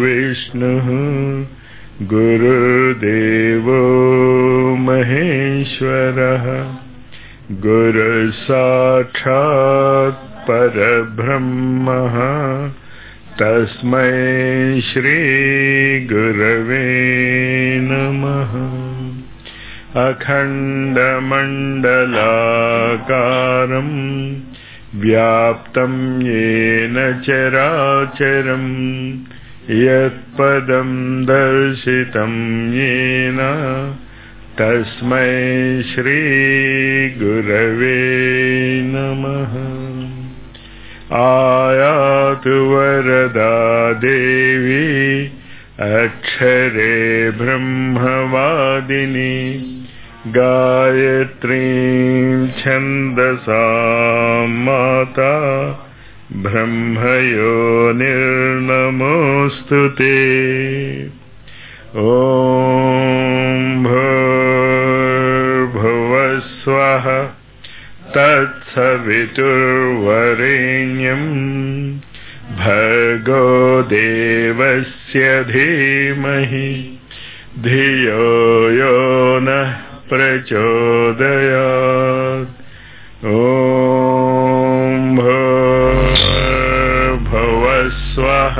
गुरुर्विष्णुः गुरुदेवो महेश्वरः गुरुसाक्षात् परब्रह्मः तस्मै श्रीगुरवे नमः अखण्डमण्डलाकारम् व्याप्तं येन चराचरम् यत्पदं दर्शितं येन तस्मै श्रीगुरवे नमः आयातु वरदा देवी अक्षरे ब्रह्मवादिनी गायत्रीं छन्दसा माता ब्रह्मयो निर्नमोऽस्तु ते ॐ भूर्भुवस्वः तत्सवितुर्वरेण्यम् भर्गो देवस्य धीमहि धियो यो नः प्रचोदयात् ॐ भुवस्वः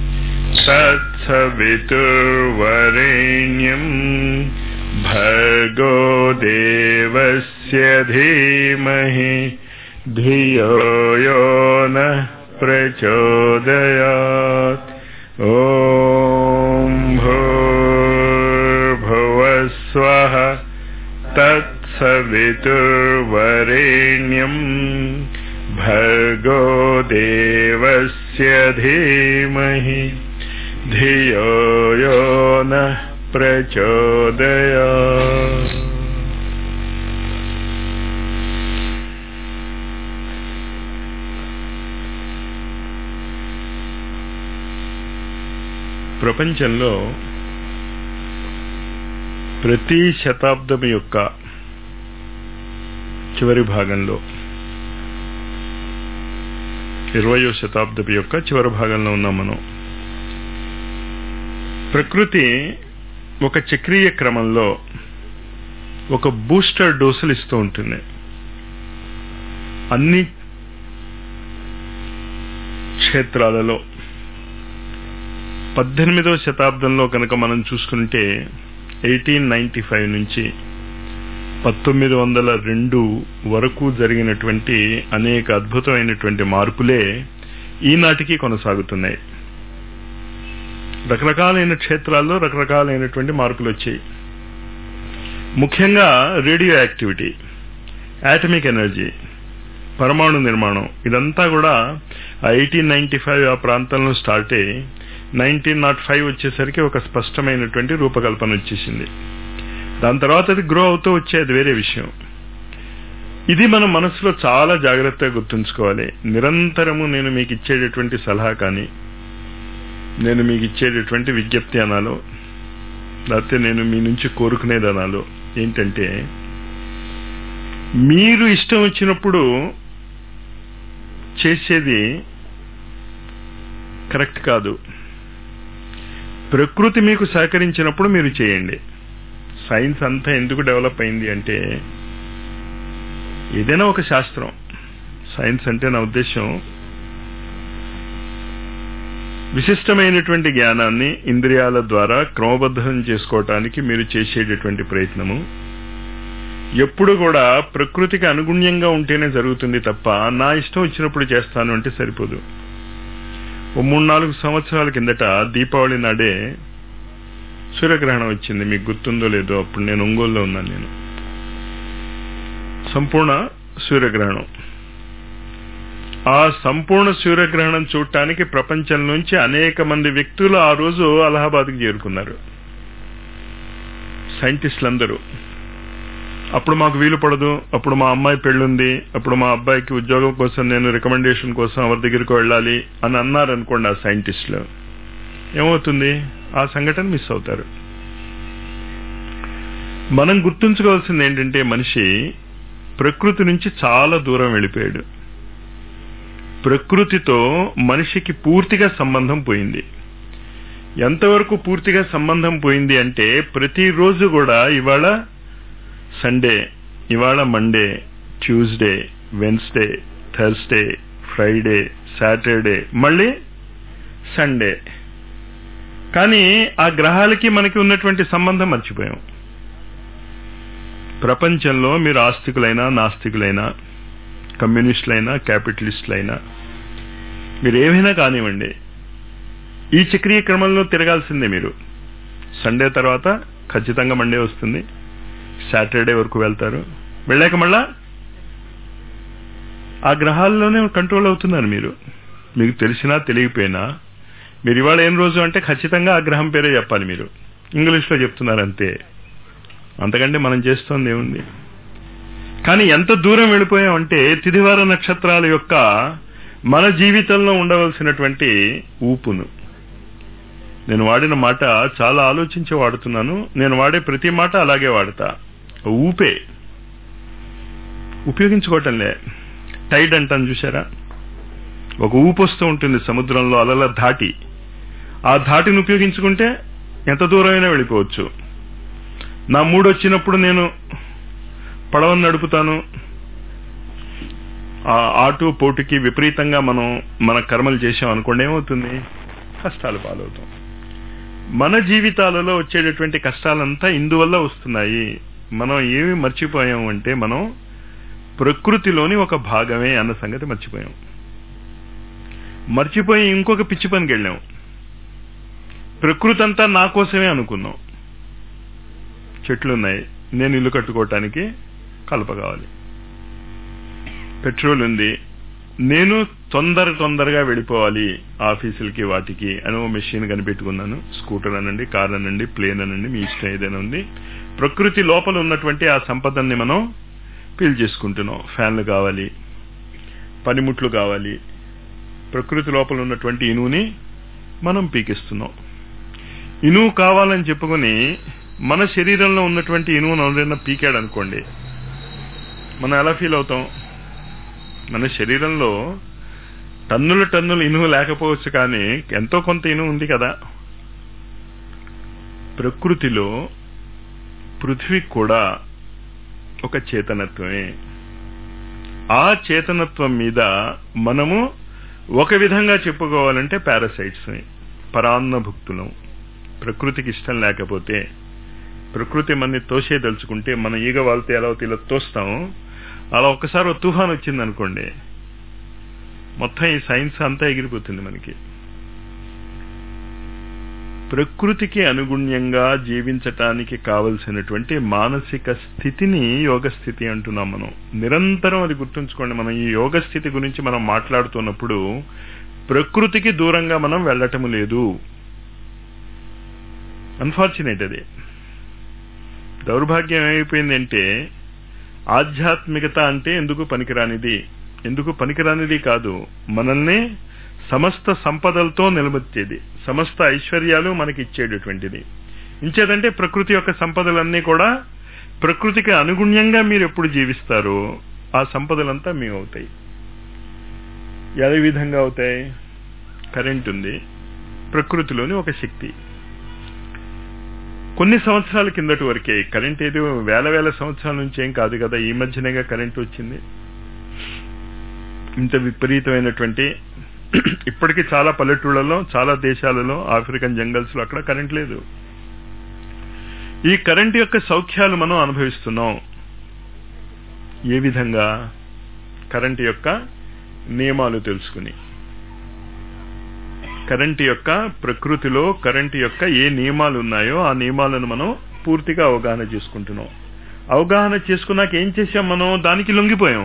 तत्सवितुर्वरेण्यम् भर्गो देवस्य धीमहि धियो यो नः प्रचोदयात् ॐ भूर्भुवस्वः तत्सवितुर्वरेण्यम् भर्गो देवस्य धीमहि धियो यो नः प्रचोदयात् ప్రపంచంలో ప్రతి శతాబ్దం యొక్క చివరి భాగంలో ఇరవయో శతాబ్దపు యొక్క చివరి భాగంలో ఉన్నాం మనం ప్రకృతి ఒక చక్రీయ క్రమంలో ఒక బూస్టర్ డోసులు ఇస్తూ ఉంటుంది అన్ని క్షేత్రాలలో పద్దెనిమిదవ శతాబ్దంలో కనుక మనం చూసుకుంటే ఎయిటీన్ నైన్టీ ఫైవ్ నుంచి పంతొమ్మిది వందల రెండు వరకు జరిగినటువంటి అనేక అద్భుతమైనటువంటి మార్పులే ఈనాటికి కొనసాగుతున్నాయి రకరకాలైన క్షేత్రాల్లో రకరకాలైనటువంటి మార్పులు వచ్చాయి ముఖ్యంగా రేడియో యాక్టివిటీ యాటమిక్ ఎనర్జీ పరమాణు నిర్మాణం ఇదంతా కూడా ఎయిటీన్ నైన్టీ ఫైవ్ ఆ ప్రాంతంలో స్టార్ట్ అయ్యి నైన్టీన్ నాట్ ఫైవ్ వచ్చేసరికి ఒక స్పష్టమైనటువంటి రూపకల్పన వచ్చేసింది దాని తర్వాత అది గ్రో అవుతూ వచ్చే అది వేరే విషయం ఇది మనం మనసులో చాలా జాగ్రత్తగా గుర్తుంచుకోవాలి నిరంతరము నేను మీకు ఇచ్చేటటువంటి సలహా కానీ నేను మీకు ఇచ్చేటటువంటి విజ్ఞప్తి అనాలో లేకపోతే నేను మీ నుంచి కోరుకునేది అనాలో ఏంటంటే మీరు ఇష్టం వచ్చినప్పుడు చేసేది కరెక్ట్ కాదు ప్రకృతి మీకు సహకరించినప్పుడు మీరు చేయండి సైన్స్ అంతా ఎందుకు డెవలప్ అయింది అంటే ఏదైనా ఒక శాస్త్రం సైన్స్ అంటే నా ఉద్దేశం విశిష్టమైనటువంటి జ్ఞానాన్ని ఇంద్రియాల ద్వారా క్రమబద్ధం చేసుకోవటానికి మీరు చేసేటటువంటి ప్రయత్నము ఎప్పుడు కూడా ప్రకృతికి అనుగుణ్యంగా ఉంటేనే జరుగుతుంది తప్ప నా ఇష్టం వచ్చినప్పుడు చేస్తాను అంటే సరిపోదు ఓ మూడు నాలుగు సంవత్సరాల కిందట దీపావళి నాడే సూర్యగ్రహణం వచ్చింది మీకు గుర్తుందో లేదో అప్పుడు నేను ఒంగోలులో ఉన్నాను నేను సంపూర్ణ సూర్యగ్రహణం ఆ సంపూర్ణ సూర్యగ్రహణం చూడటానికి ప్రపంచం నుంచి అనేక మంది వ్యక్తులు ఆ రోజు అలహాబాద్కి చేరుకున్నారు సైంటిస్టులందరూ అప్పుడు మాకు వీలు పడదు అప్పుడు మా అమ్మాయి పెళ్ళుంది అప్పుడు మా అబ్బాయికి ఉద్యోగం కోసం నేను రికమెండేషన్ కోసం ఎవరి దగ్గరికి వెళ్ళాలి అని అన్నారు అనుకోండి ఆ సైంటిస్టులు ఏమవుతుంది ఆ సంఘటన మిస్ అవుతారు మనం గుర్తుంచుకోవాల్సింది ఏంటంటే మనిషి ప్రకృతి నుంచి చాలా దూరం వెళ్ళిపోయాడు ప్రకృతితో మనిషికి పూర్తిగా సంబంధం పోయింది ఎంతవరకు పూర్తిగా సంబంధం పోయింది అంటే ప్రతిరోజు కూడా ఇవాళ సండే ఇవాళ Monday Tuesday Wednesday Thursday Friday Saturday మళ్ళీ సండే కానీ ఆ గ్రహాలకి మనకి ఉన్నటువంటి సంబంధం మర్చిపోయాం ప్రపంచంలో మీరు ఆస్తికులైనా నాస్తికులైనా కమ్యూనిస్టులైనా క్యాపిటలిస్టులైనా మీరు ఏమైనా కానివ్వండి ఈ చక్రీయ క్రమంలో తిరగాల్సిందే మీరు సండే తర్వాత ఖచ్చితంగా మండే వస్తుంది సాటర్డే వరకు వెళ్తారు వెళ్ళాక మళ్ళా ఆ గ్రహాల్లోనే కంట్రోల్ అవుతున్నారు మీరు మీకు తెలిసినా తెలియకపోయినా మీరు ఇవాళ ఏం రోజు అంటే ఖచ్చితంగా ఆ గ్రహం పేరే చెప్పాలి మీరు ఇంగ్లీష్లో చెప్తున్నారు అంతే అంతకంటే మనం చేస్తోంది ఏముంది కానీ ఎంత దూరం వెళ్ళిపోయామంటే తిదివార నక్షత్రాల యొక్క మన జీవితంలో ఉండవలసినటువంటి ఊపును నేను వాడిన మాట చాలా ఆలోచించి వాడుతున్నాను నేను వాడే ప్రతి మాట అలాగే వాడతా ఊపే ఉపయోగించుకోవటంలే టైడ్ అంటాను చూసారా ఒక ఊపు వస్తూ ఉంటుంది సముద్రంలో అలల ధాటి ఆ ధాటిని ఉపయోగించుకుంటే ఎంత దూరమైనా వెళ్ళిపోవచ్చు నా మూడు వచ్చినప్పుడు నేను పడవను నడుపుతాను ఆ ఆటు పోటుకి విపరీతంగా మనం మన కర్మలు చేసాం అనుకోండి ఏమవుతుంది కష్టాలు పాలవుతాం మన జీవితాలలో వచ్చేటటువంటి కష్టాలంతా ఇందువల్ల వస్తున్నాయి మనం ఏమి మర్చిపోయాం అంటే మనం ప్రకృతిలోని ఒక భాగమే అన్న సంగతి మర్చిపోయాం మర్చిపోయి ఇంకొక పిచ్చి పనికి వెళ్ళాం ప్రకృతి అంతా నా కోసమే అనుకున్నాం చెట్లున్నాయి నేను ఇల్లు కట్టుకోవటానికి కలప కావాలి పెట్రోల్ ఉంది నేను తొందర తొందరగా వెళ్ళిపోవాలి ఆఫీసులకి వాటికి అని ఓ మెషిన్ కనిపెట్టుకున్నాను స్కూటర్ అనండి కార్ అనండి ప్లేన్ అనండి మీ ఇష్టం ఏదైనా ఉంది ప్రకృతి లోపల ఉన్నటువంటి ఆ సంపదల్ని మనం పీల్ చేసుకుంటున్నాం ఫ్యాన్లు కావాలి పనిముట్లు కావాలి ప్రకృతి లోపల ఉన్నటువంటి ఇనువుని మనం పీకిస్తున్నాం ఇనువు కావాలని చెప్పుకొని మన శరీరంలో ఉన్నటువంటి ఇనువును ఎవరైనా పీకాడు అనుకోండి మనం ఎలా ఫీల్ అవుతాం మన శరీరంలో టన్నుల టన్నుల ఇనుము లేకపోవచ్చు కానీ ఎంతో కొంత ఇనుము ఉంది కదా ప్రకృతిలో పృథ్వీ కూడా ఒక చేతనత్వమే ఆ చేతనత్వం మీద మనము ఒక విధంగా చెప్పుకోవాలంటే పారాసైట్స్ పరాన్నభుక్తులం ప్రకృతికి ఇష్టం లేకపోతే ప్రకృతి మనని తోసేదలుచుకుంటే మన ఈగ వాళ్తే ఎలా ఇలా తోస్తాం అలా ఒక్కసారి ఒక తుఫాన్ వచ్చింది అనుకోండి మొత్తం ఈ సైన్స్ అంతా ఎగిరిపోతుంది మనకి ప్రకృతికి అనుగుణ్యంగా జీవించటానికి కావలసినటువంటి మానసిక స్థితిని యోగ స్థితి అంటున్నాం మనం నిరంతరం అది గుర్తుంచుకోండి మనం ఈ యోగ స్థితి గురించి మనం మాట్లాడుతున్నప్పుడు ప్రకృతికి దూరంగా మనం వెళ్ళటం లేదు అన్ఫార్చునేట్ అది దౌర్భాగ్యం ఏమైపోయిందంటే ఆధ్యాత్మికత అంటే ఎందుకు పనికిరానిది ఎందుకు పనికిరానిది కాదు మనల్ని సమస్త సంపదలతో నిలబెట్టేది సమస్త ఐశ్వర్యాలు మనకి ఇచ్చేటటువంటిది ఇంచేదంటే ప్రకృతి యొక్క సంపదలన్నీ కూడా ప్రకృతికి అనుగుణ్యంగా మీరు ఎప్పుడు జీవిస్తారో ఆ సంపదలంతా మీ అవుతాయి ఏ విధంగా అవుతాయి కరెంట్ ఉంది ప్రకృతిలోని ఒక శక్తి కొన్ని సంవత్సరాల కిందటి వరకే కరెంట్ ఏదో వేల వేల సంవత్సరాల నుంచి ఏం కాదు కదా ఈ మధ్యనేగా కరెంట్ వచ్చింది ఇంత విపరీతమైనటువంటి ఇప్పటికీ చాలా పల్లెటూళ్ళలో చాలా దేశాలలో ఆఫ్రికన్ జంగల్స్ లో అక్కడ కరెంట్ లేదు ఈ కరెంట్ యొక్క సౌఖ్యాలు మనం అనుభవిస్తున్నాం ఏ విధంగా కరెంట్ యొక్క నియమాలు తెలుసుకుని కరెంట్ యొక్క ప్రకృతిలో కరెంట్ యొక్క ఏ నియమాలు ఉన్నాయో ఆ నియమాలను మనం పూర్తిగా అవగాహన చేసుకుంటున్నాం అవగాహన చేసుకున్నాక ఏం చేశాం మనం దానికి లొంగిపోయాం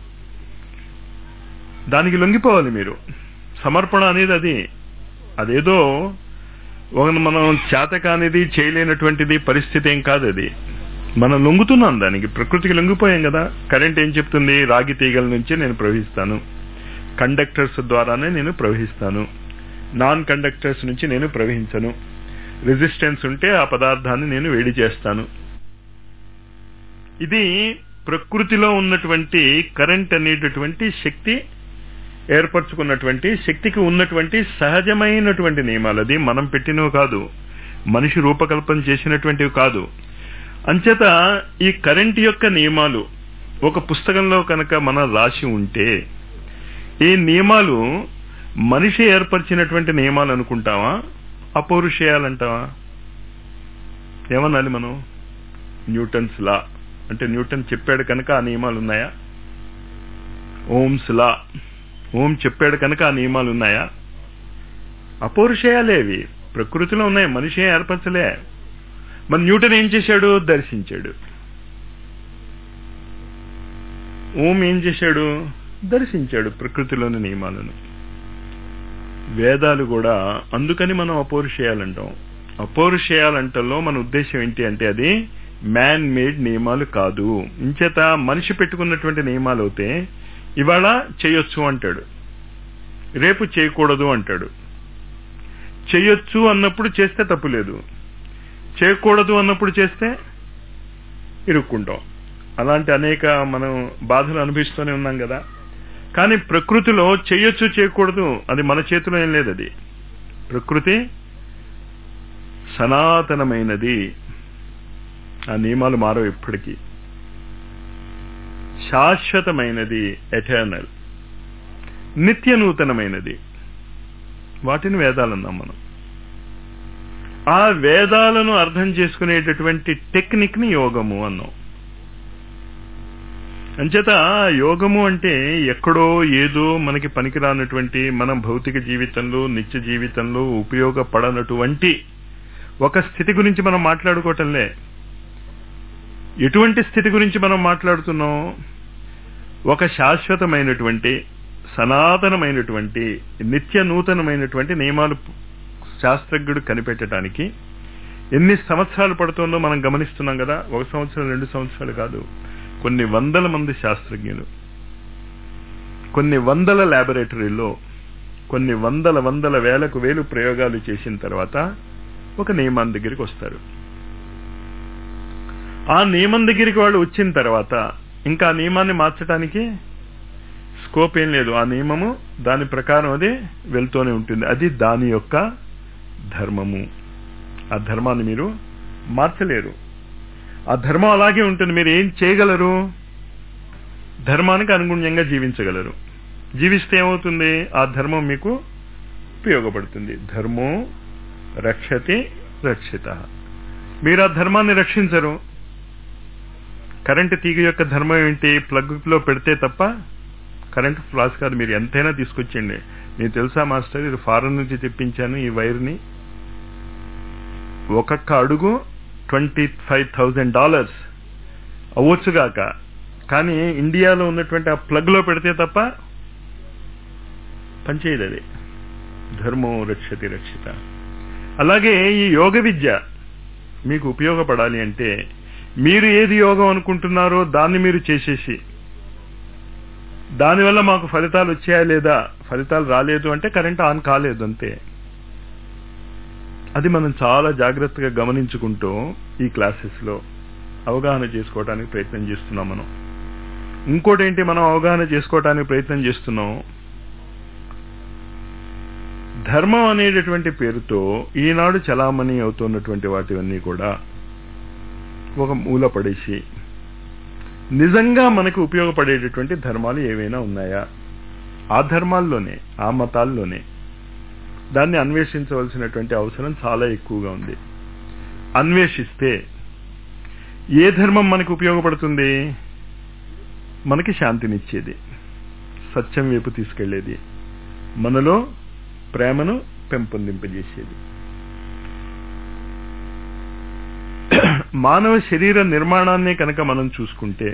దానికి లొంగిపోవాలి మీరు సమర్పణ అనేది అది అదేదో మనం చేత కానిది చేయలేనటువంటిది పరిస్థితి ఏం కాదు అది మనం లొంగుతున్నాం దానికి ప్రకృతికి లొంగిపోయాం కదా కరెంట్ ఏం చెప్తుంది రాగి తీగల నుంచి నేను ప్రవహిస్తాను కండక్టర్స్ ద్వారానే నేను ప్రవహిస్తాను నాన్ కండక్టర్స్ నుంచి నేను ప్రవహించను రెసిస్టెన్స్ ఉంటే ఆ పదార్థాన్ని నేను వేడి చేస్తాను ఇది ప్రకృతిలో ఉన్నటువంటి కరెంట్ అనేటటువంటి శక్తి ఏర్పరచుకున్నటువంటి శక్తికి ఉన్నటువంటి సహజమైనటువంటి నియమాలు అది మనం పెట్టినవి కాదు మనిషి రూపకల్పన చేసినటువంటివి కాదు అంచేత ఈ కరెంట్ యొక్క నియమాలు ఒక పుస్తకంలో కనుక మనం రాసి ఉంటే ఈ నియమాలు మనిషి ఏర్పరిచినటువంటి నియమాలు అనుకుంటావా అపౌరుషేయాలంటావా ఏమనాలి మనం న్యూటన్స్ లా అంటే న్యూటన్ చెప్పాడు కనుక ఆ నియమాలు ఉన్నాయా ఓమ్స్ లా ఓం చెప్పాడు కనుక ఆ నియమాలు ఉన్నాయా అపౌరుషేయాలే అవి ప్రకృతిలో ఉన్నాయి మనిషి ఏర్పరచలే మరి న్యూటన్ ఏం చేశాడు దర్శించాడు ఓం ఏం చేశాడు దర్శించాడు ప్రకృతిలోని నియమాలను వేదాలు కూడా అందుకని మనం అపౌరుషేయాలంటాం అపౌరుషేయాలంటలో మన ఉద్దేశం ఏంటి అంటే అది మ్యాన్ మేడ్ నియమాలు కాదు ఇంచేత మనిషి పెట్టుకున్నటువంటి నియమాలు అయితే ఇవాళ చేయొచ్చు అంటాడు రేపు చేయకూడదు అంటాడు చేయొచ్చు అన్నప్పుడు చేస్తే తప్పు లేదు చేయకూడదు అన్నప్పుడు చేస్తే ఇరుక్కుంటాం అలాంటి అనేక మనం బాధలు అనుభవిస్తూనే ఉన్నాం కదా కానీ ప్రకృతిలో చేయొచ్చు చేయకూడదు అది మన చేతిలో ఏం లేదు అది ప్రకృతి సనాతనమైనది ఆ నియమాలు మారవు ఎప్పటికీ శాశ్వతమైనది ఎటర్నల్ నిత్య నూతనమైనది వాటిని వేదాలన్నాం మనం ఆ వేదాలను అర్థం చేసుకునేటటువంటి టెక్నిక్ ని యోగము అన్నాం అంచేత యోగము అంటే ఎక్కడో ఏదో మనకి పనికిరానటువంటి మన భౌతిక జీవితంలో నిత్య జీవితంలో ఉపయోగపడనటువంటి ఒక స్థితి గురించి మనం మాట్లాడుకోవటంలే ఎటువంటి స్థితి గురించి మనం మాట్లాడుతున్నాం ఒక శాశ్వతమైనటువంటి సనాతనమైనటువంటి నిత్య నూతనమైనటువంటి నియమాలు శాస్త్రజ్ఞుడు కనిపెట్టడానికి ఎన్ని సంవత్సరాలు పడుతుందో మనం గమనిస్తున్నాం కదా ఒక సంవత్సరం రెండు సంవత్సరాలు కాదు కొన్ని వందల మంది శాస్త్రజ్ఞులు కొన్ని వందల ల్యాబొరేటరీల్లో కొన్ని వందల వందల వేలకు వేలు ప్రయోగాలు చేసిన తర్వాత ఒక నియమం దగ్గరికి వస్తారు ఆ నియమం దగ్గరికి వాళ్ళు వచ్చిన తర్వాత ఇంకా ఆ నియమాన్ని మార్చడానికి స్కోప్ ఏం లేదు ఆ నియమము దాని ప్రకారం అది వెళ్తూనే ఉంటుంది అది దాని యొక్క ధర్మము ఆ ధర్మాన్ని మీరు మార్చలేరు ఆ ధర్మం అలాగే ఉంటుంది మీరు ఏం చేయగలరు ధర్మానికి అనుగుణ్యంగా జీవించగలరు జీవిస్తే ఏమవుతుంది ఆ ధర్మం మీకు ఉపయోగపడుతుంది ధర్మో రక్షతి రక్షిత మీరు ఆ ధర్మాన్ని రక్షించరు కరెంటు తీగ యొక్క ధర్మం ఏంటి ప్లగ్ లో పెడితే తప్ప కరెంట్ ఫ్లాస్ కాదు మీరు ఎంతైనా తీసుకొచ్చండి మీకు తెలుసా మాస్టర్ ఇది ఫారెన్ నుంచి తెప్పించాను ఈ వైర్ని ఒక్కొక్క అడుగు ట్వంటీ ఫైవ్ థౌజండ్ డాలర్స్ అవ్వచ్చుగాక కానీ ఇండియాలో ఉన్నటువంటి ఆ ప్లగ్ లో పెడితే తప్ప పనిచేయదు అది ధర్మో రక్షతి రక్షిత అలాగే ఈ యోగ విద్య మీకు ఉపయోగపడాలి అంటే మీరు ఏది యోగం అనుకుంటున్నారో దాన్ని మీరు చేసేసి దానివల్ల మాకు ఫలితాలు వచ్చాయా లేదా ఫలితాలు రాలేదు అంటే కరెంట్ ఆన్ కాలేదు అంతే అది మనం చాలా జాగ్రత్తగా గమనించుకుంటూ ఈ క్లాసెస్ లో అవగాహన చేసుకోవడానికి ప్రయత్నం చేస్తున్నాం మనం ఇంకోటి ఏంటి మనం అవగాహన చేసుకోవడానికి ప్రయత్నం చేస్తున్నాం ధర్మం అనేటటువంటి పేరుతో ఈనాడు చలామణి అవుతున్నటువంటి వాటివన్నీ కూడా ఒక మూల పడేసి నిజంగా మనకు ఉపయోగపడేటటువంటి ధర్మాలు ఏవైనా ఉన్నాయా ఆ ధర్మాల్లోనే ఆ మతాల్లోనే దాన్ని అన్వేషించవలసినటువంటి అవసరం చాలా ఎక్కువగా ఉంది అన్వేషిస్తే ఏ ధర్మం మనకు ఉపయోగపడుతుంది మనకి శాంతినిచ్చేది సత్యం వైపు తీసుకెళ్లేది మనలో ప్రేమను పెంపొందింపజేసేది మానవ శరీర నిర్మాణాన్ని కనుక మనం చూసుకుంటే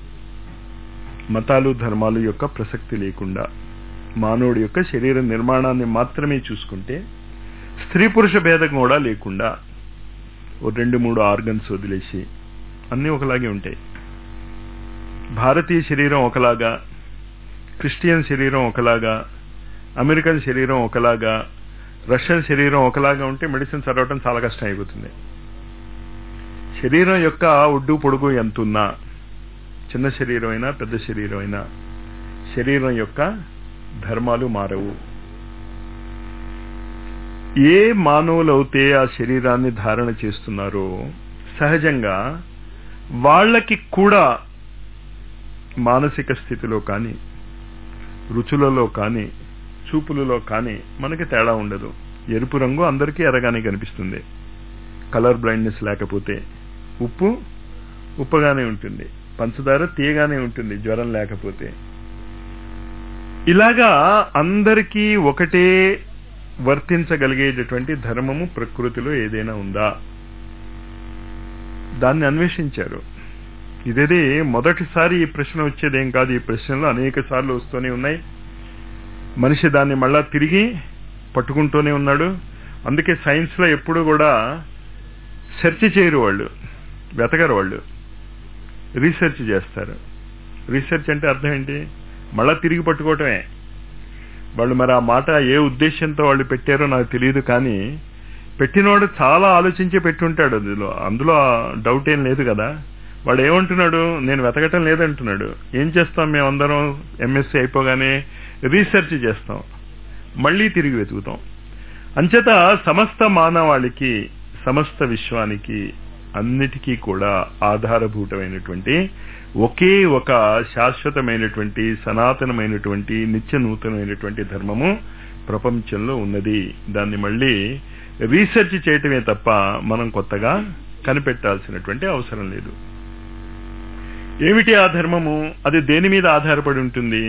మతాలు ధర్మాలు యొక్క ప్రసక్తి లేకుండా మానవుడి యొక్క శరీర నిర్మాణాన్ని మాత్రమే చూసుకుంటే స్త్రీ పురుష భేదం కూడా లేకుండా ఓ రెండు మూడు ఆర్గన్స్ వదిలేసి అన్నీ ఒకలాగే ఉంటాయి భారతీయ శరీరం ఒకలాగా క్రిస్టియన్ శరీరం ఒకలాగా అమెరికన్ శరీరం ఒకలాగా రష్యన్ శరీరం ఒకలాగా ఉంటే మెడిసిన్ చదవటం చాలా కష్టం అయిపోతుంది శరీరం యొక్క ఒడ్డు పొడుగు ఎంతున్నా చిన్న శరీరం అయినా పెద్ద శరీరం అయినా శరీరం యొక్క ధర్మాలు మారవు ఏ మానవులైతే ఆ శరీరాన్ని ధారణ చేస్తున్నారో సహజంగా వాళ్ళకి కూడా మానసిక స్థితిలో కానీ రుచులలో కానీ చూపులలో కానీ మనకి తేడా ఉండదు ఎరుపు రంగు అందరికీ ఎరగానే కనిపిస్తుంది కలర్ బ్లైండ్నెస్ లేకపోతే ఉప్పు ఉప్పగానే ఉంటుంది పంచదార తీయగానే ఉంటుంది జ్వరం లేకపోతే ఇలాగా అందరికీ ఒకటే వర్తించగలిగేటటువంటి ధర్మము ప్రకృతిలో ఏదైనా ఉందా దాన్ని అన్వేషించారు ఇదేదే మొదటిసారి ఈ ప్రశ్న వచ్చేదేం కాదు ఈ ప్రశ్నలు అనేక సార్లు వస్తూనే ఉన్నాయి మనిషి దాన్ని మళ్ళా తిరిగి పట్టుకుంటూనే ఉన్నాడు అందుకే సైన్స్ లో ఎప్పుడు కూడా సెర్చ్ చేయరు వాళ్ళు వెతకరు వాళ్ళు రీసెర్చ్ చేస్తారు రీసెర్చ్ అంటే అర్థం ఏంటి మళ్ళా తిరిగి పట్టుకోవటమే వాళ్ళు మరి ఆ మాట ఏ ఉద్దేశంతో వాళ్ళు పెట్టారో నాకు తెలియదు కానీ పెట్టినవాడు చాలా ఆలోచించి పెట్టుంటాడు అందులో అందులో డౌట్ ఏం లేదు కదా వాడు ఏమంటున్నాడు నేను వెతకటం లేదంటున్నాడు ఏం చేస్తాం మేమందరం ఎంఎస్సీ అయిపోగానే రీసెర్చ్ చేస్తాం మళ్ళీ తిరిగి వెతుకుతాం అంచేత సమస్త మానవాళికి సమస్త విశ్వానికి అన్నిటికీ కూడా ఆధారభూతమైనటువంటి ఒకే ఒక శాశ్వతమైనటువంటి సనాతనమైనటువంటి నిత్య నూతనమైనటువంటి ధర్మము ప్రపంచంలో ఉన్నది దాన్ని మళ్ళీ రీసెర్చ్ చేయటమే తప్ప మనం కొత్తగా కనిపెట్టాల్సినటువంటి అవసరం లేదు ఏమిటి ఆ ధర్మము అది దేని మీద ఆధారపడి ఉంటుంది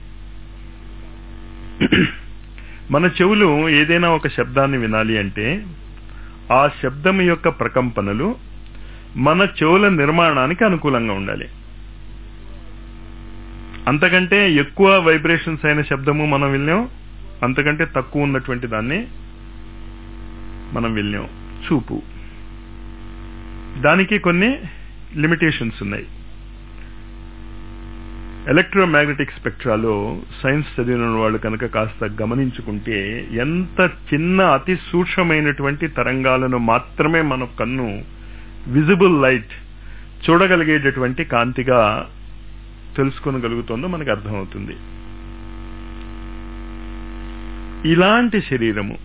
మన చెవులు ఏదైనా ఒక శబ్దాన్ని వినాలి అంటే ఆ శబ్దం యొక్క ప్రకంపనలు మన చెవుల నిర్మాణానికి అనుకూలంగా ఉండాలి అంతకంటే ఎక్కువ వైబ్రేషన్స్ అయిన శబ్దము మనం విన్నాం అంతకంటే తక్కువ ఉన్నటువంటి దాన్ని మనం విన్నాం చూపు దానికి కొన్ని లిమిటేషన్స్ ఉన్నాయి ఎలక్ట్రోమాగ్నెటిక్ స్పెక్ట్రాలో సైన్స్ చదివిన వాళ్ళు కనుక కాస్త గమనించుకుంటే ఎంత చిన్న అతి సూక్ష్మమైనటువంటి తరంగాలను మాత్రమే మన కన్ను విజిబుల్ లైట్ చూడగలిగేటటువంటి కాంతిగా తెలుసుకోగలుగుతుందో మనకు అర్థమవుతుంది ఇలాంటి శరీరము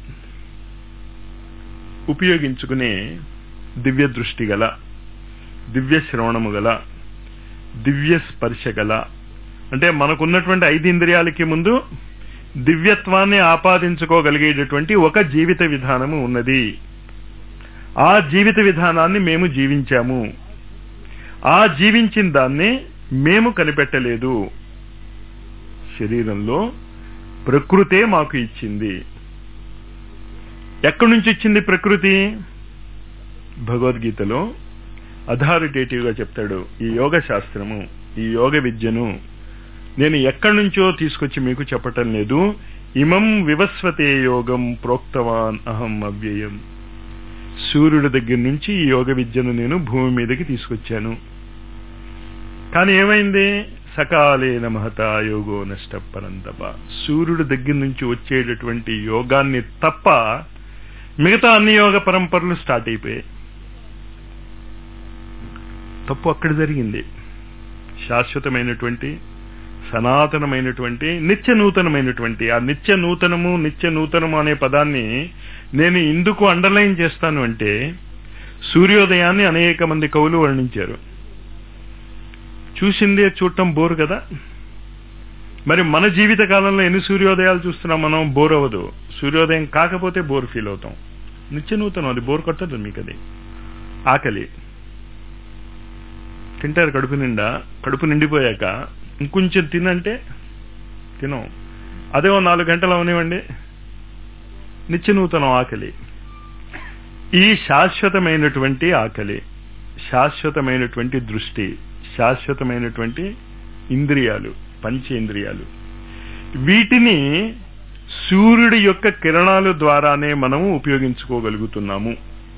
ఉపయోగించుకునే దివ్య దృష్టి గల దివ్య శ్రవణము గల దివ్య స్పర్శ గల అంటే మనకున్నటువంటి ఐదు ఇంద్రియాలకి ముందు దివ్యత్వాన్ని ఆపాదించుకోగలిగేటటువంటి ఒక జీవిత విధానము ఉన్నది ఆ జీవిత విధానాన్ని మేము జీవించాము ఆ జీవించిన దాన్ని మేము కనిపెట్టలేదు శరీరంలో ప్రకృతే మాకు ఇచ్చింది ఎక్కడి నుంచి ఇచ్చింది ప్రకృతి భగవద్గీతలో అథారిటేటివ్ గా చెప్తాడు ఈ యోగ శాస్త్రము ఈ యోగ విద్యను నేను ఎక్కడి నుంచో తీసుకొచ్చి మీకు చెప్పటం లేదు ఇమం వివస్వతే యోగం ప్రోక్తవాన్ అహం అవ్యయం సూర్యుడి దగ్గర నుంచి ఈ యోగ విద్యను నేను భూమి మీదకి తీసుకొచ్చాను కానీ ఏమైంది సకాలేన మహత యోగో నష్టపరంతప సూర్యుడి దగ్గర నుంచి వచ్చేటటువంటి యోగాన్ని తప్ప మిగతా అన్ని యోగ పరంపరలు స్టార్ట్ అయిపోయాయి తప్పు అక్కడ జరిగింది శాశ్వతమైనటువంటి సనాతనమైనటువంటి నిత్య నూతనమైనటువంటి ఆ నిత్య నూతనము నిత్య నూతనము అనే పదాన్ని నేను ఇందుకు అండర్లైన్ చేస్తాను అంటే సూర్యోదయాన్ని అనేక మంది కవులు వర్ణించారు చూసిందే చూడటం బోరు కదా మరి మన జీవిత కాలంలో ఎన్ని సూర్యోదయాలు చూస్తున్నాం మనం బోర్ అవ్వదు సూర్యోదయం కాకపోతే బోర్ ఫీల్ అవుతాం నిత్య నూతనం అది బోర్ కొట్టదు మీకు అది ఆకలి తింటారు కడుపు నిండా కడుపు నిండిపోయాక ఇంకొంచెం తినంటే తినం అదే ఓ నాలుగు గంటలు అవనివ్వండి నిత్య నూతనం ఆకలి ఈ శాశ్వతమైనటువంటి ఆకలి శాశ్వతమైనటువంటి దృష్టి శాశ్వతమైనటువంటి ఇంద్రియాలు పంచేంద్రియాలు వీటిని సూర్యుడి యొక్క కిరణాల ద్వారానే మనము ఉపయోగించుకోగలుగుతున్నాము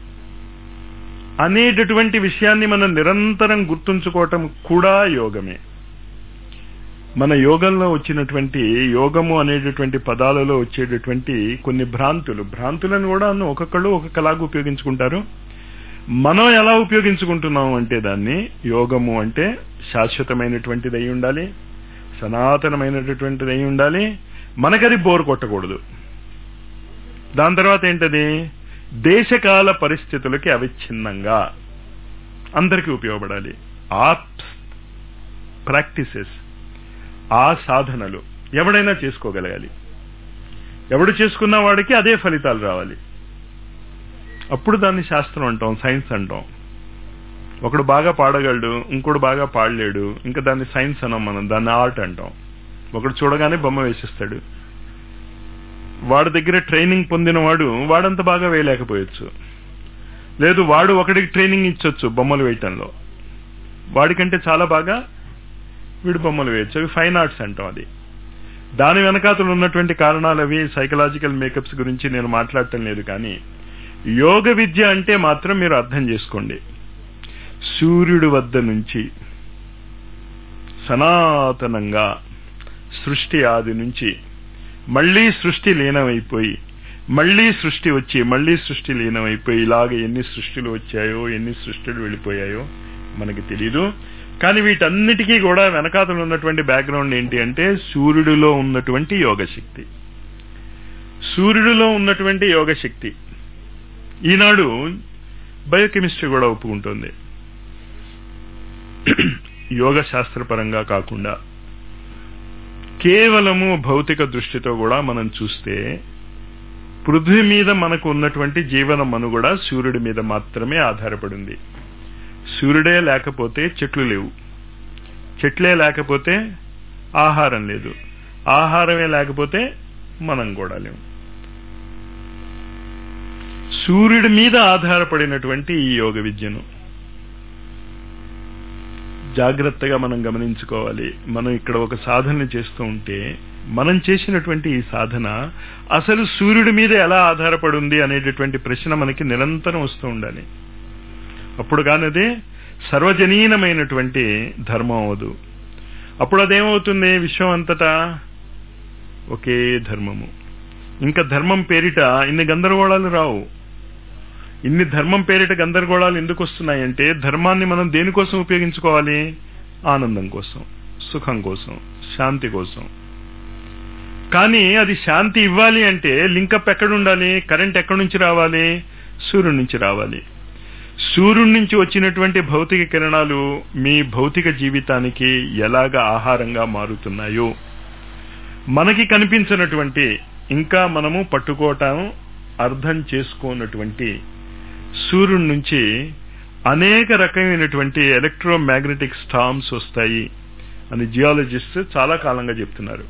అనేటటువంటి విషయాన్ని మనం నిరంతరం గుర్తుంచుకోవటం కూడా యోగమే మన యోగంలో వచ్చినటువంటి యోగము అనేటటువంటి పదాలలో వచ్చేటటువంటి కొన్ని భ్రాంతులు భ్రాంతులను కూడా ఒక్కొక్కళ్ళు ఒక్కొక్కలాగా ఉపయోగించుకుంటారు మనం ఎలా ఉపయోగించుకుంటున్నాము అంటే దాన్ని యోగము అంటే శాశ్వతమైనటువంటిది అయి ఉండాలి సనాతనమైనటువంటిది అయి ఉండాలి మనకది బోర్ కొట్టకూడదు దాని తర్వాత ఏంటది దేశకాల పరిస్థితులకి అవిచ్ఛిన్నంగా అందరికీ ఉపయోగపడాలి ఆ ప్రాక్టీసెస్ ఆ సాధనలు ఎవడైనా చేసుకోగలగాలి ఎవడు చేసుకున్న వాడికి అదే ఫలితాలు రావాలి అప్పుడు దాన్ని శాస్త్రం అంటాం సైన్స్ అంటాం ఒకడు బాగా పాడగలడు ఇంకోడు బాగా పాడలేడు ఇంకా దాన్ని సైన్స్ అనం మనం దాన్ని ఆర్ట్ అంటాం ఒకడు చూడగానే బొమ్మ వేసిస్తాడు వాడి దగ్గర ట్రైనింగ్ పొందిన వాడు వాడంత బాగా వేయలేకపోవచ్చు లేదు వాడు ఒకడికి ట్రైనింగ్ ఇచ్చొచ్చు బొమ్మలు వేయటంలో వాడికంటే చాలా బాగా వీడు బొమ్మలు వేయచ్చు అవి ఫైన్ ఆర్ట్స్ అంటాం అది దాని వెనకాతలు ఉన్నటువంటి కారణాలు అవి సైకలాజికల్ మేకప్స్ గురించి నేను మాట్లాడటం లేదు కానీ యోగ విద్య అంటే మాత్రం మీరు అర్థం చేసుకోండి సూర్యుడి వద్ద నుంచి సనాతనంగా సృష్టి ఆది నుంచి మళ్లీ సృష్టి లీనమైపోయి మళ్లీ సృష్టి వచ్చి మళ్లీ సృష్టి లీనమైపోయి ఇలాగ ఎన్ని సృష్టిలు వచ్చాయో ఎన్ని సృష్టిలు వెళ్ళిపోయాయో మనకి తెలీదు కానీ వీటన్నిటికీ కూడా వెనకాతలు ఉన్నటువంటి బ్యాక్గ్రౌండ్ ఏంటి అంటే సూర్యుడిలో ఉన్నటువంటి యోగశక్తి సూర్యుడిలో ఉన్నటువంటి యోగశక్తి ఈనాడు బయోకెమిస్ట్రీ కూడా ఒప్పుకుంటుంది యోగ శాస్త్రపరంగా కాకుండా కేవలము భౌతిక దృష్టితో కూడా మనం చూస్తే పృథ్వీ మీద మనకు ఉన్నటువంటి జీవన మనుగడ సూర్యుడి మీద మాత్రమే ఆధారపడింది సూర్యుడే లేకపోతే చెట్లు లేవు చెట్లే లేకపోతే ఆహారం లేదు ఆహారమే లేకపోతే మనం కూడా లేవు సూర్యుడి మీద ఆధారపడినటువంటి ఈ యోగ విద్యను జాగ్రత్తగా మనం గమనించుకోవాలి మనం ఇక్కడ ఒక సాధన చేస్తూ ఉంటే మనం చేసినటువంటి ఈ సాధన అసలు సూర్యుడి మీద ఎలా ఆధారపడి ఉంది అనేటటువంటి ప్రశ్న మనకి నిరంతరం వస్తూ ఉండాలి అప్పుడు కానదే సర్వజనీనమైనటువంటి ధర్మం అవదు అప్పుడు అదేమవుతుంది విశ్వం అంతటా ఒకే ధర్మము ఇంకా ధర్మం పేరిట ఇన్ని గందరగోళాలు రావు ఇన్ని ధర్మం పేరిట గందరగోళాలు ఎందుకు వస్తున్నాయంటే ధర్మాన్ని మనం దేనికోసం ఉపయోగించుకోవాలి ఆనందం కోసం సుఖం కోసం శాంతి కోసం కానీ అది శాంతి ఇవ్వాలి అంటే లింకప్ ఎక్కడ ఉండాలి కరెంట్ ఎక్కడి నుంచి రావాలి సూర్యుడి నుంచి రావాలి సూర్యుడి నుంచి వచ్చినటువంటి భౌతిక కిరణాలు మీ భౌతిక జీవితానికి ఎలాగ ఆహారంగా మారుతున్నాయో మనకి కనిపించినటువంటి ఇంకా మనము పట్టుకోవటం అర్థం చేసుకోనటువంటి సూర్యుడి నుంచి అనేక రకమైనటువంటి ఎలక్ట్రోమాగ్నెటిక్ స్టామ్స్ వస్తాయి అని జియాలజిస్ట్ చాలా కాలంగా చెప్తున్నారు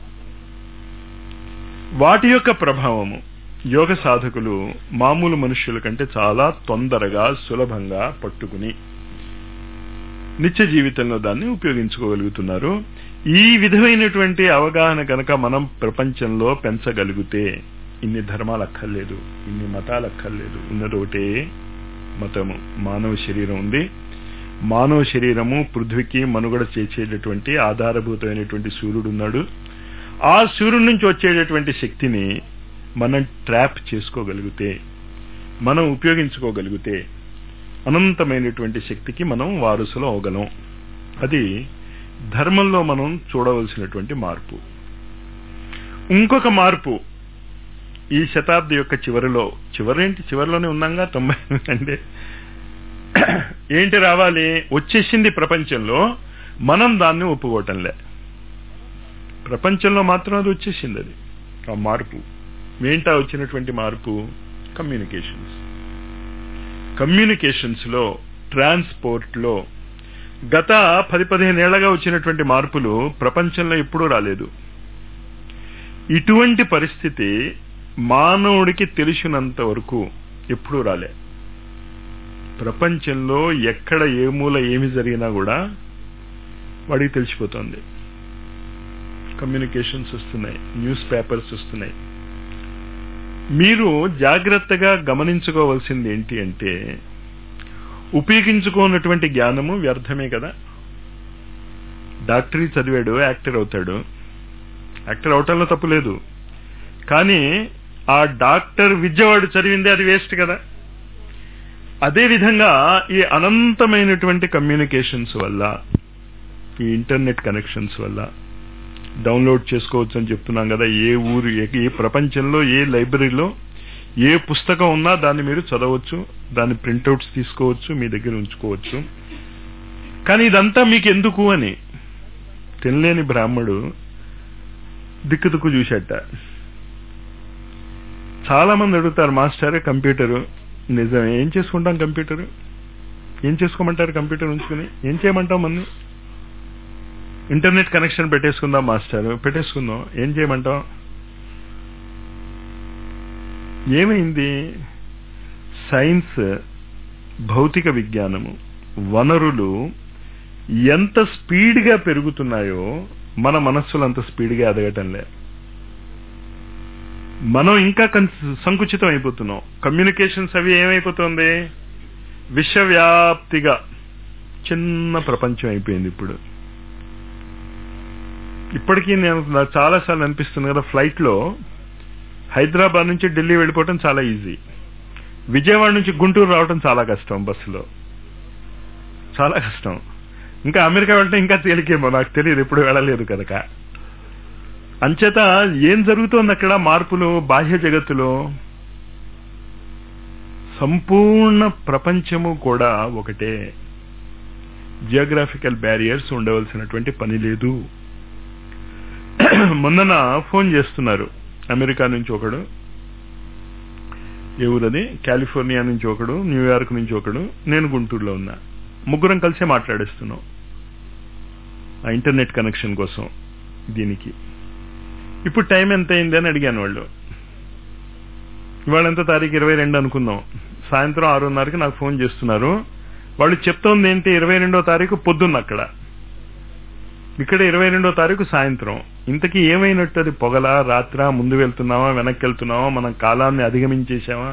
వాటి యొక్క ప్రభావము యోగ సాధకులు మామూలు మనుష్యుల కంటే చాలా తొందరగా సులభంగా పట్టుకుని నిత్య జీవితంలో దాన్ని ఉపయోగించుకోగలుగుతున్నారు ఈ విధమైనటువంటి అవగాహన కనుక మనం ప్రపంచంలో పెంచగలిగితే ఇన్ని ధర్మాలు అక్కర్లేదు ఇన్ని మతాలు అక్కర్లేదు ఉన్నది ఒకటే మతము మానవ శరీరం ఉంది మానవ శరీరము పృథ్వీకి మనుగడ చేసేటటువంటి ఆధారభూతమైనటువంటి సూర్యుడు ఉన్నాడు ఆ సూర్యుడి నుంచి వచ్చేటటువంటి శక్తిని మనం ట్రాప్ చేసుకోగలిగితే మనం ఉపయోగించుకోగలిగితే అనంతమైనటువంటి శక్తికి మనం వారసులు అవగలం అది ధర్మంలో మనం చూడవలసినటువంటి మార్పు ఇంకొక మార్పు ఈ శతాబ్ది యొక్క చివరిలో చివరేంటి చివరిలోనే ఉన్నాగా తొంభై అంటే ఏంటి రావాలి వచ్చేసింది ప్రపంచంలో మనం దాన్ని ఒప్పుకోవటంలే ప్రపంచంలో మాత్రం అది వచ్చేసింది అది ఆ మార్పు ఏంటా వచ్చినటువంటి మార్పు కమ్యూనికేషన్స్ కమ్యూనికేషన్స్ లో ట్రాన్స్పోర్ట్ లో గత పది పదిహేనేళ్లగా వచ్చినటువంటి మార్పులు ప్రపంచంలో ఎప్పుడూ రాలేదు ఇటువంటి పరిస్థితి మానవుడికి తెలిసినంత వరకు ఎప్పుడూ రాలే ప్రపంచంలో ఎక్కడ ఏ మూల ఏమి జరిగినా కూడా వాడికి తెలిసిపోతుంది కమ్యూనికేషన్స్ వస్తున్నాయి న్యూస్ పేపర్స్ వస్తున్నాయి మీరు జాగ్రత్తగా గమనించుకోవాల్సింది ఏంటి అంటే ఉపయోగించుకోనటువంటి జ్ఞానము వ్యర్థమే కదా డాక్టరీ చదివాడు యాక్టర్ అవుతాడు యాక్టర్ అవటంలో తప్పు లేదు కానీ ఆ డాక్టర్ విద్యవాడు చదివింది అది వేస్ట్ కదా అదే విధంగా ఈ అనంతమైనటువంటి కమ్యూనికేషన్స్ వల్ల ఈ ఇంటర్నెట్ కనెక్షన్స్ వల్ల డౌన్లోడ్ చేసుకోవచ్చు అని చెప్తున్నాం కదా ఏ ఊరు ఏ ఏ ప్రపంచంలో ఏ లైబ్రరీలో ఏ పుస్తకం ఉన్నా దాన్ని మీరు చదవచ్చు దాని ప్రింట్అవుట్స్ తీసుకోవచ్చు మీ దగ్గర ఉంచుకోవచ్చు కానీ ఇదంతా మీకు ఎందుకు అని తినలేని బ్రాహ్మడు దిక్కు దిక్కు చూసేట చాలా మంది అడుగుతారు మాస్టర్ కంప్యూటరు నిజం ఏం చేసుకుంటాం కంప్యూటర్ ఏం చేసుకోమంటారు కంప్యూటర్ ఉంచుకుని ఏం చేయమంటాం మన్ని ఇంటర్నెట్ కనెక్షన్ పెట్టేసుకుందాం మాస్టర్ పెట్టేసుకుందాం ఏం చేయమంటాం ఏమైంది సైన్స్ భౌతిక విజ్ఞానము వనరులు ఎంత స్పీడ్గా పెరుగుతున్నాయో మన మనస్సులు అంత స్పీడ్గా ఎదగటంలే మనం ఇంకా సంకుచితం అయిపోతున్నాం కమ్యూనికేషన్స్ అవి ఏమైపోతుంది విశ్వవ్యాప్తిగా చిన్న ప్రపంచం అయిపోయింది ఇప్పుడు ఇప్పటికీ నేను నాకు చాలాసార్లు అనిపిస్తుంది కదా ఫ్లైట్లో హైదరాబాద్ నుంచి ఢిల్లీ వెళ్ళిపోవటం చాలా ఈజీ విజయవాడ నుంచి గుంటూరు రావటం చాలా కష్టం బస్సులో చాలా కష్టం ఇంకా అమెరికా వెళ్ళటం ఇంకా తేలికేమో నాకు తెలియదు ఎప్పుడు వెళ్ళలేదు కనుక అంచేత ఏం జరుగుతోంది అక్కడ మార్పులు బాహ్య జగత్తులో సంపూర్ణ ప్రపంచము కూడా ఒకటే జియోగ్రాఫికల్ బ్యారియర్స్ ఉండవలసినటువంటి పని లేదు మొన్నన ఫోన్ చేస్తున్నారు అమెరికా నుంచి ఒకడు ఏ ఊరది కాలిఫోర్నియా నుంచి ఒకడు న్యూయార్క్ నుంచి ఒకడు నేను గుంటూరులో ఉన్నా ముగ్గురం కలిసే మాట్లాడేస్తున్నాం ఆ ఇంటర్నెట్ కనెక్షన్ కోసం దీనికి ఇప్పుడు టైం ఎంత అయింది అని అడిగాను వాళ్ళు ఇవాళ ఎంత తారీఖు ఇరవై రెండు అనుకుందాం సాయంత్రం ఆరున్నరకి నాకు ఫోన్ చేస్తున్నారు వాళ్ళు చెప్తోంది ఏంటి ఇరవై రెండో తారీఖు పొద్దున్న అక్కడ ఇక్కడ ఇరవై రెండో తారీఖు సాయంత్రం ఇంతకీ ఏమైనట్టు అది పొగల రాత్ర ముందు వెళ్తున్నావా వెనక్కి వెళ్తున్నావా మనం కాలాన్ని అధిగమించేసామా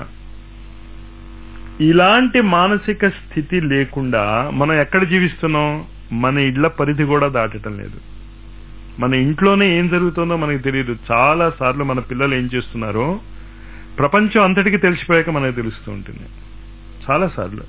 ఇలాంటి మానసిక స్థితి లేకుండా మనం ఎక్కడ జీవిస్తున్నాం మన ఇళ్ల పరిధి కూడా దాటటం లేదు మన ఇంట్లోనే ఏం జరుగుతుందో మనకు తెలియదు చాలా సార్లు మన పిల్లలు ఏం చేస్తున్నారో ప్రపంచం అంతటికి తెలిసిపోయాక మనకు తెలుస్తూ ఉంటుంది చాలా సార్లు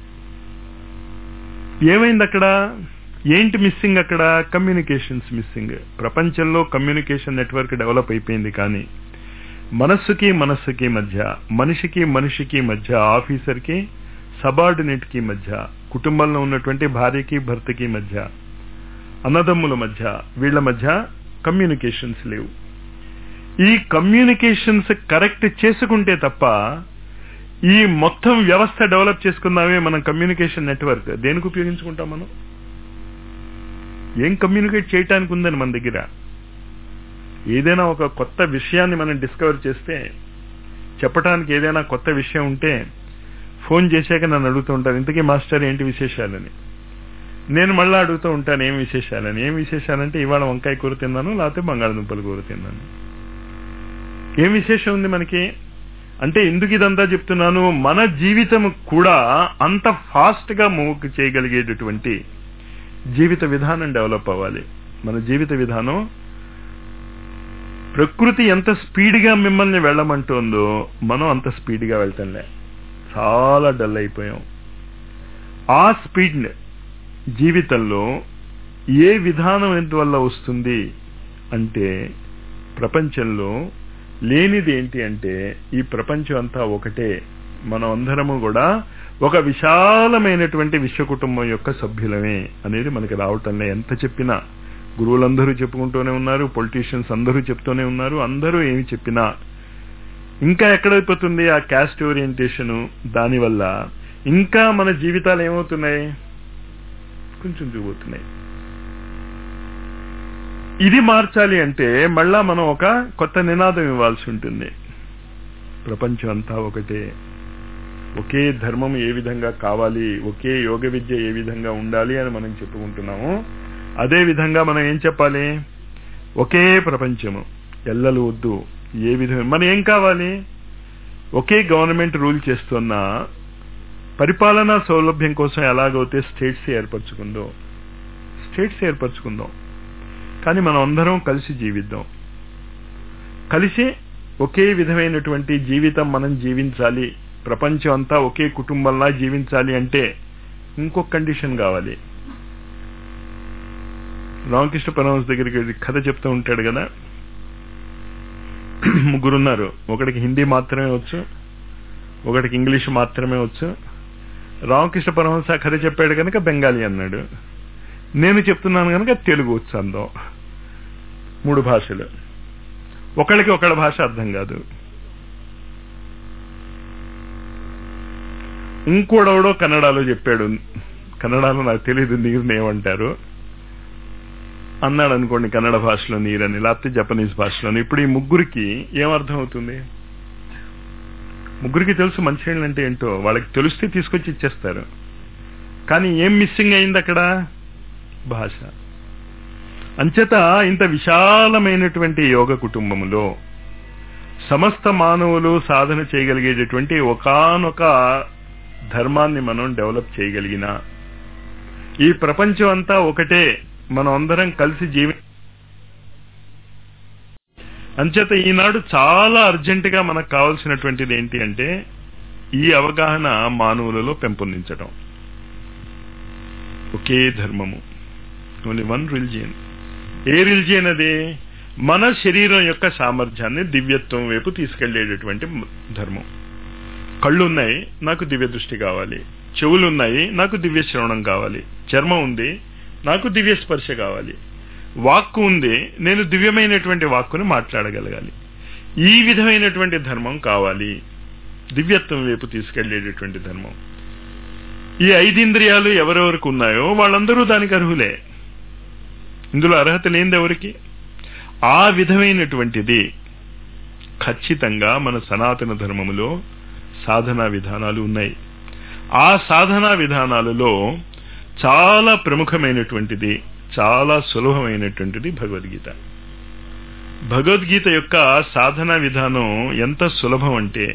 ఏమైంది అక్కడ ఏంటి మిస్సింగ్ అక్కడ కమ్యూనికేషన్స్ మిస్సింగ్ ప్రపంచంలో కమ్యూనికేషన్ నెట్వర్క్ డెవలప్ అయిపోయింది కానీ మనస్సుకి మనస్సుకి మధ్య మనిషికి మనిషికి మధ్య ఆఫీసర్కి సబార్డినేట్ కి మధ్య కుటుంబంలో ఉన్నటువంటి భార్యకి భర్తకి మధ్య అన్నదమ్ముల మధ్య వీళ్ళ మధ్య కమ్యూనికేషన్స్ లేవు ఈ కమ్యూనికేషన్స్ కరెక్ట్ చేసుకుంటే తప్ప ఈ మొత్తం వ్యవస్థ డెవలప్ చేసుకుందామే మనం కమ్యూనికేషన్ నెట్వర్క్ దేనికి ఉపయోగించుకుంటాం మనం ఏం కమ్యూనికేట్ చేయటానికి ఉందని మన దగ్గర ఏదైనా ఒక కొత్త విషయాన్ని మనం డిస్కవర్ చేస్తే చెప్పడానికి ఏదైనా కొత్త విషయం ఉంటే ఫోన్ చేశాక నన్ను అడుగుతూ ఉంటారు ఇంతకీ మాస్టర్ ఏంటి విశేషాలని నేను మళ్ళీ అడుగుతూ ఉంటాను ఏం విశేషాలని ఏం విశేషాలంటే ఇవాళ వంకాయ కూర తిన్నాను లేకపోతే బంగాళదుంపల కూర తిన్నాను ఏం విశేషం ఉంది మనకి అంటే ఎందుకు ఇదంతా చెప్తున్నాను మన జీవితం కూడా అంత ఫాస్ట్ గా మూవ్ చేయగలిగేటటువంటి జీవిత విధానం డెవలప్ అవ్వాలి మన జీవిత విధానం ప్రకృతి ఎంత స్పీడ్గా మిమ్మల్ని వెళ్ళమంటుందో మనం అంత స్పీడ్గా వెళ్తాంలే చాలా డల్ అయిపోయాం ఆ స్పీడ్ జీవితంలో ఏ విధానం వల్ల వస్తుంది అంటే ప్రపంచంలో లేనిది ఏంటి అంటే ఈ ప్రపంచం అంతా ఒకటే మనం అందరము కూడా ఒక విశాలమైనటువంటి విశ్వ కుటుంబం యొక్క సభ్యులమే అనేది మనకి రావటంలో ఎంత చెప్పినా గురువులందరూ చెప్పుకుంటూనే ఉన్నారు పొలిటీషియన్స్ అందరూ చెప్తూనే ఉన్నారు అందరూ ఏమి చెప్పినా ఇంకా ఎక్కడైపోతుంది ఆ క్యాస్ట్ ఓరియంటేషన్ దానివల్ల ఇంకా మన జీవితాలు ఏమవుతున్నాయి కొంచెం చూపోతున్నాయి ఇది మార్చాలి అంటే మళ్ళా మనం ఒక కొత్త నినాదం ఇవ్వాల్సి ఉంటుంది ప్రపంచం అంతా ఒకటే ఒకే ధర్మం ఏ విధంగా కావాలి ఒకే యోగ విద్య ఏ విధంగా ఉండాలి అని మనం చెప్పుకుంటున్నాము అదే విధంగా మనం ఏం చెప్పాలి ఒకే ప్రపంచము ఎల్లలు వద్దు ఏ విధంగా మనం ఏం కావాలి ఒకే గవర్నమెంట్ రూల్ చేస్తున్న పరిపాలనా సౌలభ్యం కోసం ఎలాగైతే స్టేట్స్ ఏర్పరచుకుందో స్టేట్స్ ఏర్పరచుకుందాం కానీ మనం అందరం కలిసి జీవిద్దాం కలిసి ఒకే విధమైనటువంటి జీవితం మనం జీవించాలి ప్రపంచం అంతా ఒకే కుటుంబంలా జీవించాలి అంటే ఇంకొక కండిషన్ కావాలి రామకృష్ణ పరమహంస దగ్గరికి వెళ్ళి కథ చెప్తూ ఉంటాడు కదా ముగ్గురు ఉన్నారు ఒకడికి హిందీ మాత్రమే వచ్చు ఒకడికి ఇంగ్లీష్ మాత్రమే వచ్చు రామకృష్ణ పరమహంస ఆ కథ చెప్పాడు కనుక బెంగాలీ అన్నాడు నేను చెప్తున్నాను కనుక తెలుగు వచ్చు అందం మూడు భాషలు ఒకళ్ళకి ఒకళ్ళ భాష అర్థం కాదు ఇంకోడెవడో కన్నడలో చెప్పాడు కన్నడలో నాకు తెలియదు నీరుని ఏమంటారు అన్నాడు అనుకోండి కన్నడ భాషలో నీరని లేకపోతే జపనీస్ భాషలోని ఇప్పుడు ఈ ముగ్గురికి ఏమర్థం అవుతుంది ముగ్గురికి తెలుసు మంచినీళ్ళు అంటే ఏంటో వాళ్ళకి తెలిస్తే తీసుకొచ్చి ఇచ్చేస్తారు కానీ ఏం మిస్సింగ్ అయింది అక్కడ భాష అంచేత ఇంత విశాలమైనటువంటి యోగ కుటుంబములో సమస్త మానవులు సాధన చేయగలిగేటటువంటి ఒకానొక ధర్మాన్ని మనం డెవలప్ చేయగలిగిన ఈ ప్రపంచం అంతా ఒకటే మనం అందరం కలిసి జీవి అంచేత ఈనాడు చాలా అర్జెంటుగా మనకు కావాల్సినటువంటిది ఏంటి అంటే ఈ అవగాహన మానవులలో పెంపొందించడం ఒకే ధర్మము only one religion a religion అది మన శరీరం యొక్క సామర్థ్యాన్ని దివ్యత్వం వైపు తీసుకెళ్లేటటువంటి ధర్మం కళ్ళు ఉన్నాయి నాకు దివ్య దృష్టి కావాలి చెవులు ఉన్నాయి నాకు దివ్య శ్రవణం కావాలి చర్మం ఉంది నాకు దివ్య స్పర్శ కావాలి వాక్కు ఉంది నేను దివ్యమైనటువంటి వాక్కుని మాట్లాడగలగాలి ఈ విధమైనటువంటి ధర్మం కావాలి దివ్యత్వం వైపు తీసుకెళ్లేటటువంటి ధర్మం ఈ ఐదింద్రియాలు ఎవరెవరికి ఉన్నాయో వాళ్ళందరూ దానికి అర్హులే ఇందులో అర్హత లేనిది ఎవరికి ఆ విధమైనటువంటిది ఖచ్చితంగా మన సనాతన ధర్మములో సాధనా విధానాలు ఉన్నాయి ఆ సాధనా విధానాలలో చాలా ప్రముఖమైనటువంటిది చాలా సులభమైనటువంటిది భగవద్గీత భగవద్గీత యొక్క సాధనా విధానం ఎంత సులభం అంటే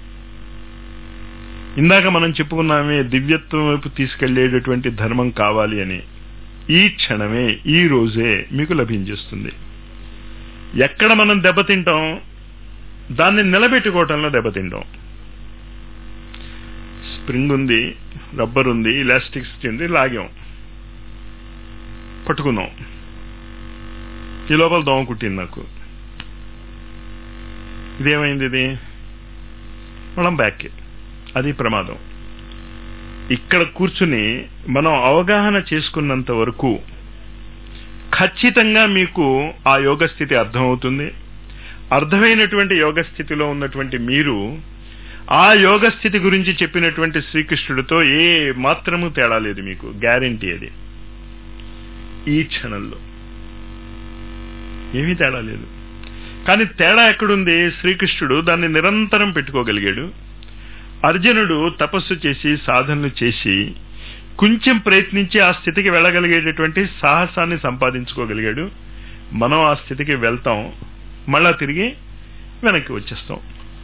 ఇందాక మనం చెప్పుకున్నామే దివ్యత్వం వైపు తీసుకెళ్లేటటువంటి ధర్మం కావాలి అని ఈ క్షణమే ఈ రోజే మీకు లభించేస్తుంది ఎక్కడ మనం దెబ్బతింటాం దాన్ని నిలబెట్టుకోవటంలో దెబ్బతింటాం స్ప్రింగ్ ఉంది రబ్బర్ ఉంది ఇలాస్టిక్స్ ఉంది లాగాం పట్టుకున్నాం ఈ లోపల దోమ కుట్టింది నాకు ఇదేమైంది ఇది మనం బ్యాక్ అది ప్రమాదం ఇక్కడ కూర్చుని మనం అవగాహన చేసుకున్నంత వరకు ఖచ్చితంగా మీకు ఆ యోగ స్థితి అర్థమవుతుంది అర్థమైనటువంటి యోగ స్థితిలో ఉన్నటువంటి మీరు ఆ యోగ స్థితి గురించి చెప్పినటువంటి శ్రీకృష్ణుడితో ఏ మాత్రము తేడా లేదు మీకు గ్యారంటీ అది ఈ క్షణంలో ఏమీ తేడా లేదు కానీ తేడా ఎక్కడుంది శ్రీకృష్ణుడు దాన్ని నిరంతరం పెట్టుకోగలిగాడు అర్జునుడు తపస్సు చేసి సాధనలు చేసి కొంచెం ప్రయత్నించి ఆ స్థితికి వెళ్ళగలిగేటటువంటి సాహసాన్ని సంపాదించుకోగలిగాడు మనం ఆ స్థితికి వెళ్తాం మళ్ళా తిరిగి వెనక్కి వచ్చేస్తాం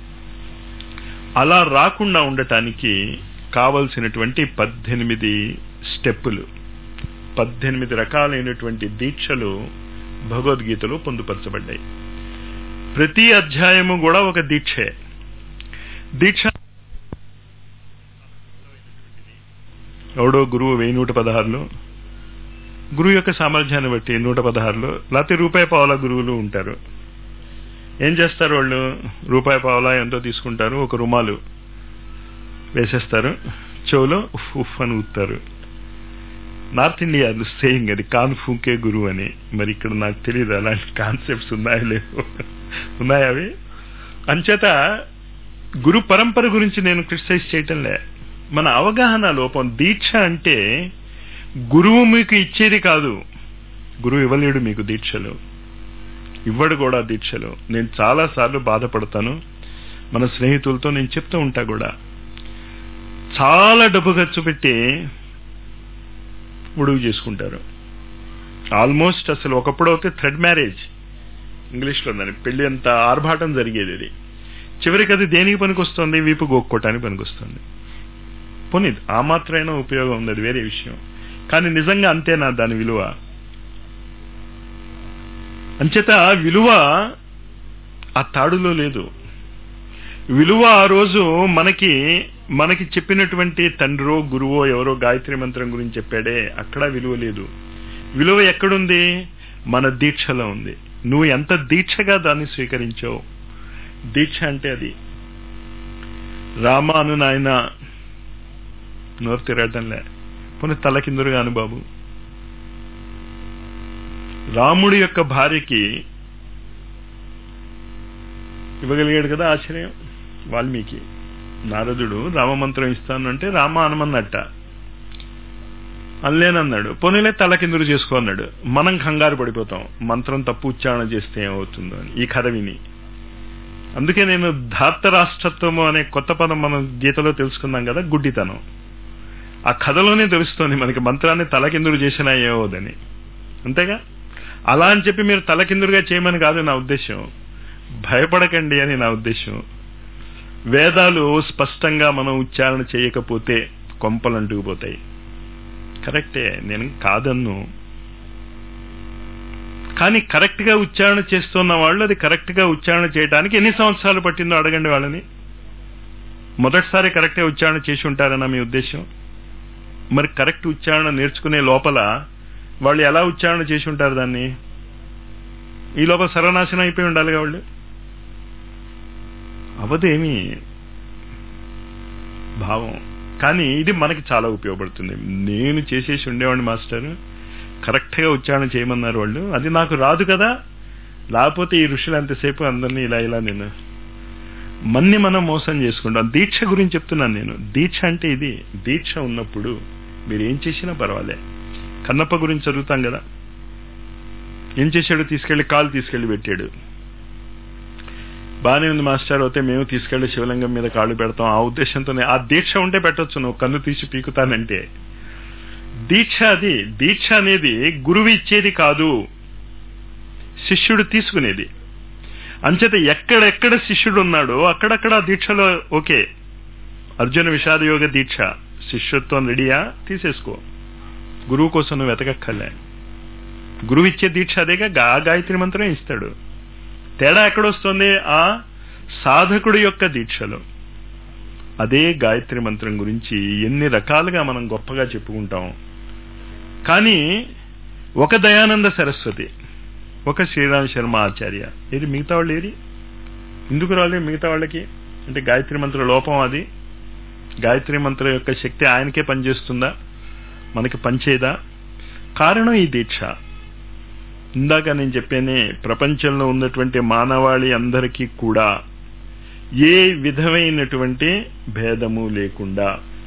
అలా రాకుండా ఉండటానికి కావలసినటువంటి పద్దెనిమిది స్టెప్పులు పద్దెనిమిది రకాలైనటువంటి దీక్షలు భగవద్గీతలో పొందుపరచబడ్డాయి ప్రతి అధ్యాయము కూడా ఒక దీక్షే దీక్ష ఎవడో గురువు వెయ్యి నూట పదహారులో గురువు యొక్క సామర్థ్యాన్ని బట్టి నూట పదహారులో లేకపోతే రూపాయి పావుల గురువులు ఉంటారు ఏం చేస్తారు వాళ్ళు రూపాయి పావులా ఎంతో తీసుకుంటారు ఒక రుమాలు వేసేస్తారు చెవులో ఉఫ్ ఉఫ్ అని ఊతారు నార్త్ ఇండియాలో సేయింగ్ అది కాన్ ఫూకే గురువు అని మరి ఇక్కడ నాకు తెలియదు అలాంటి కాన్సెప్ట్స్ ఉన్నాయో లేవు ఉన్నాయా అవి అంచేత గురు పరంపర గురించి నేను క్రిటిసైజ్ చేయటంలే మన అవగాహన లోపం దీక్ష అంటే గురువు మీకు ఇచ్చేది కాదు గురువు ఇవ్వలేడు మీకు దీక్షలు ఇవ్వడు కూడా దీక్షలు నేను చాలా సార్లు బాధపడతాను మన స్నేహితులతో నేను చెప్తూ ఉంటా కూడా చాలా డబ్బు ఖర్చు పెట్టి ఉడుగు చేసుకుంటారు ఆల్మోస్ట్ అసలు ఒకప్పుడు అయితే థ్రెడ్ మ్యారేజ్ ఇంగ్లీష్లో దాని పెళ్లి అంత ఆర్భాటం జరిగేది అది చివరికి అది దేనికి పనికొస్తుంది వీపు గోక్కోటానికి పనికొస్తుంది పోనీ ఆ మాత్రమైనా ఉపయోగం ఉంది అది వేరే విషయం కానీ నిజంగా అంతేనా దాని విలువ అంచేత విలువ ఆ తాడులో లేదు విలువ ఆ రోజు మనకి మనకి చెప్పినటువంటి తండ్రో గురువో ఎవరో గాయత్రి మంత్రం గురించి చెప్పాడే అక్కడ విలువ లేదు విలువ ఎక్కడుంది మన దీక్షలో ఉంది నువ్వు ఎంత దీక్షగా దాన్ని స్వీకరించావు దీక్ష అంటే అది రామ అను నాయన నోరు తిరగటంలే పోనీ తలకిందురుగా అను బాబు రాముడి యొక్క భార్యకి ఇవ్వగలిగాడు కదా ఆశ్చర్యం వాల్మీకి నారదుడు రామమంత్రం ఇస్తాను అంటే రామ అనమన్నట్ట అల్లేనన్నాడు పోనీలే తలకిందురు చేసుకో అన్నాడు మనం కంగారు పడిపోతాం మంత్రం తప్పు ఉచ్చారణ చేస్తే ఏమవుతుందో అని ఈ కథ విని అందుకే నేను ధార్తరాష్ట్రత్వము అనే కొత్త పదం మనం గీతలో తెలుసుకున్నాం కదా గుడ్డితనం ఆ కథలోనే తెలుస్తోంది మనకి మంత్రాన్ని తలకిందురు చేసినా ఏమవుదని అంతేగా అలా అని చెప్పి మీరు తలకిందురుగా చేయమని కాదు నా ఉద్దేశం భయపడకండి అని నా ఉద్దేశం వేదాలు స్పష్టంగా మనం ఉచ్చారణ చేయకపోతే కొంపలు అంటుకుపోతాయి కరెక్టే నేను కాదన్ను కానీ కరెక్ట్ గా ఉచ్చారణ చేస్తున్న వాళ్ళు అది కరెక్ట్ గా ఉచ్చారణ చేయడానికి ఎన్ని సంవత్సరాలు పట్టిందో అడగండి వాళ్ళని మొదటిసారి కరెక్ట్ గా ఉచ్చారణ చేసి ఉంటారన్న మీ ఉద్దేశం మరి కరెక్ట్ ఉచ్చారణ నేర్చుకునే లోపల వాళ్ళు ఎలా ఉచ్చారణ చేసి ఉంటారు దాన్ని ఈ లోపల సర్వనాశనం అయిపోయి ఉండాలిగా వాళ్ళు అవదేమి భావం కానీ ఇది మనకి చాలా ఉపయోగపడుతుంది నేను చేసేసి ఉండేవాడిని మాస్టర్ కరెక్ట్గా ఉచ్చారణ చేయమన్నారు వాళ్ళు అది నాకు రాదు కదా లేకపోతే ఈ ఋషులు ఎంతసేపు అందరినీ ఇలా ఇలా నేను మన్ని మనం మోసం చేసుకుంటాం దీక్ష గురించి చెప్తున్నాను నేను దీక్ష అంటే ఇది దీక్ష ఉన్నప్పుడు మీరు ఏం చేసినా పర్వాలే కన్నప్ప గురించి చదువుతాం కదా ఏం చేశాడు తీసుకెళ్లి కాలు తీసుకెళ్లి పెట్టాడు బానే ఉంది మాస్టర్ అయితే మేము తీసుకెళ్లి శివలింగం మీద కాళ్ళు పెడతాం ఆ ఉద్దేశంతోనే ఆ దీక్ష ఉంటే పెట్టొచ్చు నువ్వు కన్ను తీసి పీకుతానంటే దీక్ష అది దీక్ష అనేది గురువు ఇచ్చేది కాదు శిష్యుడు తీసుకునేది అంచేత ఎక్కడెక్కడ శిష్యుడు ఉన్నాడో అక్కడక్కడ దీక్షలో ఓకే అర్జున విషాద యోగ దీక్ష శిష్యత్వం రెడీయా తీసేసుకో గురువు కోసం నువ్వు వెతకక్కర్లే గురువు ఇచ్చే దీక్ష అదేగా గా గాయత్రి మంత్రం ఇస్తాడు తేడా ఎక్కడొస్తుంది ఆ సాధకుడి యొక్క దీక్షలో అదే గాయత్రి మంత్రం గురించి ఎన్ని రకాలుగా మనం గొప్పగా చెప్పుకుంటాం కానీ ఒక దయానంద సరస్వతి ఒక శ్రీరామ్ శర్మ ఆచార్య ఇది మిగతా వాళ్ళు ఏది ఎందుకు రాలేదు మిగతా వాళ్ళకి అంటే గాయత్రి మంత్ర లోపం అది గాయత్రి మంత్రం యొక్క శక్తి ఆయనకే పనిచేస్తుందా మనకి పనిచేయదా కారణం ఈ దీక్ష ఇందాక నేను చెప్పానే ప్రపంచంలో ఉన్నటువంటి మానవాళి అందరికీ కూడా ఏ విధమైనటువంటి భేదము లేకుండా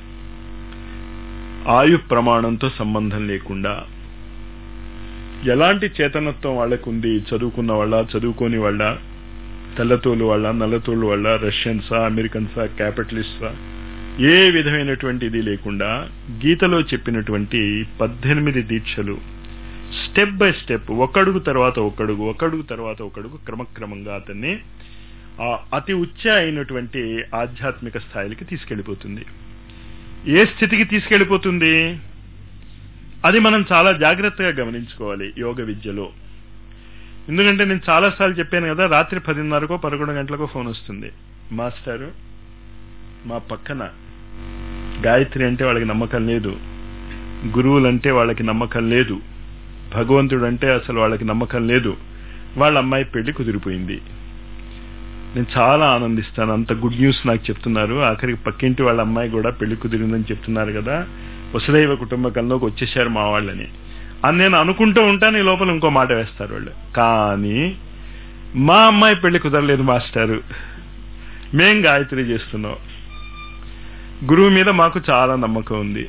ఆయు ప్రమాణంతో సంబంధం లేకుండా ఎలాంటి చేతనత్వం వాళ్ళకు ఉంది చదువుకున్న వాళ్ళ చదువుకోని వాళ్ళ తెల్లతోలు వాళ్ళ నల్లతోలు వాళ్ళ రష్యన్సా అమెరికన్సా క్యాపిటలిస్టా ఏ విధమైనటువంటి ఇది లేకుండా గీతలో చెప్పినటువంటి పద్దెనిమిది దీక్షలు స్టెప్ బై స్టెప్ ఒకడుగు తర్వాత ఒకడుగు ఒకడుగు తర్వాత ఒకడుగు క్రమక్రమంగా అతన్ని ఆ అతి ఉచ్చ అయినటువంటి ఆధ్యాత్మిక స్థాయిలకి తీసుకెళ్లిపోతుంది ఏ స్థితికి తీసుకెళ్లిపోతుంది అది మనం చాలా జాగ్రత్తగా గమనించుకోవాలి యోగ విద్యలో ఎందుకంటే నేను చాలాసార్లు చెప్పాను కదా రాత్రి పదిన్నరకో పదకొండు గంటలకో ఫోన్ వస్తుంది మాస్టారు మా పక్కన గాయత్రి అంటే వాళ్ళకి నమ్మకం లేదు గురువులంటే వాళ్ళకి నమ్మకం లేదు భగవంతుడు అంటే అసలు వాళ్ళకి నమ్మకం లేదు వాళ్ళ అమ్మాయి పెళ్లి కుదిరిపోయింది నేను చాలా ఆనందిస్తాను అంత గుడ్ న్యూస్ నాకు చెప్తున్నారు ఆఖరికి పక్కింటి వాళ్ళ అమ్మాయి కూడా పెళ్లి కుదిరిందని చెప్తున్నారు కదా వసుదైవ కుటుంబకంలోకి వచ్చేసారు మా వాళ్ళని అని నేను అనుకుంటూ ఉంటాను ఈ లోపల ఇంకో మాట వేస్తారు వాళ్ళు కానీ మా అమ్మాయి పెళ్లి కుదరలేదు మాస్టారు మేం గాయత్రి చేస్తున్నాం గురువు మీద మాకు చాలా నమ్మకం ఉంది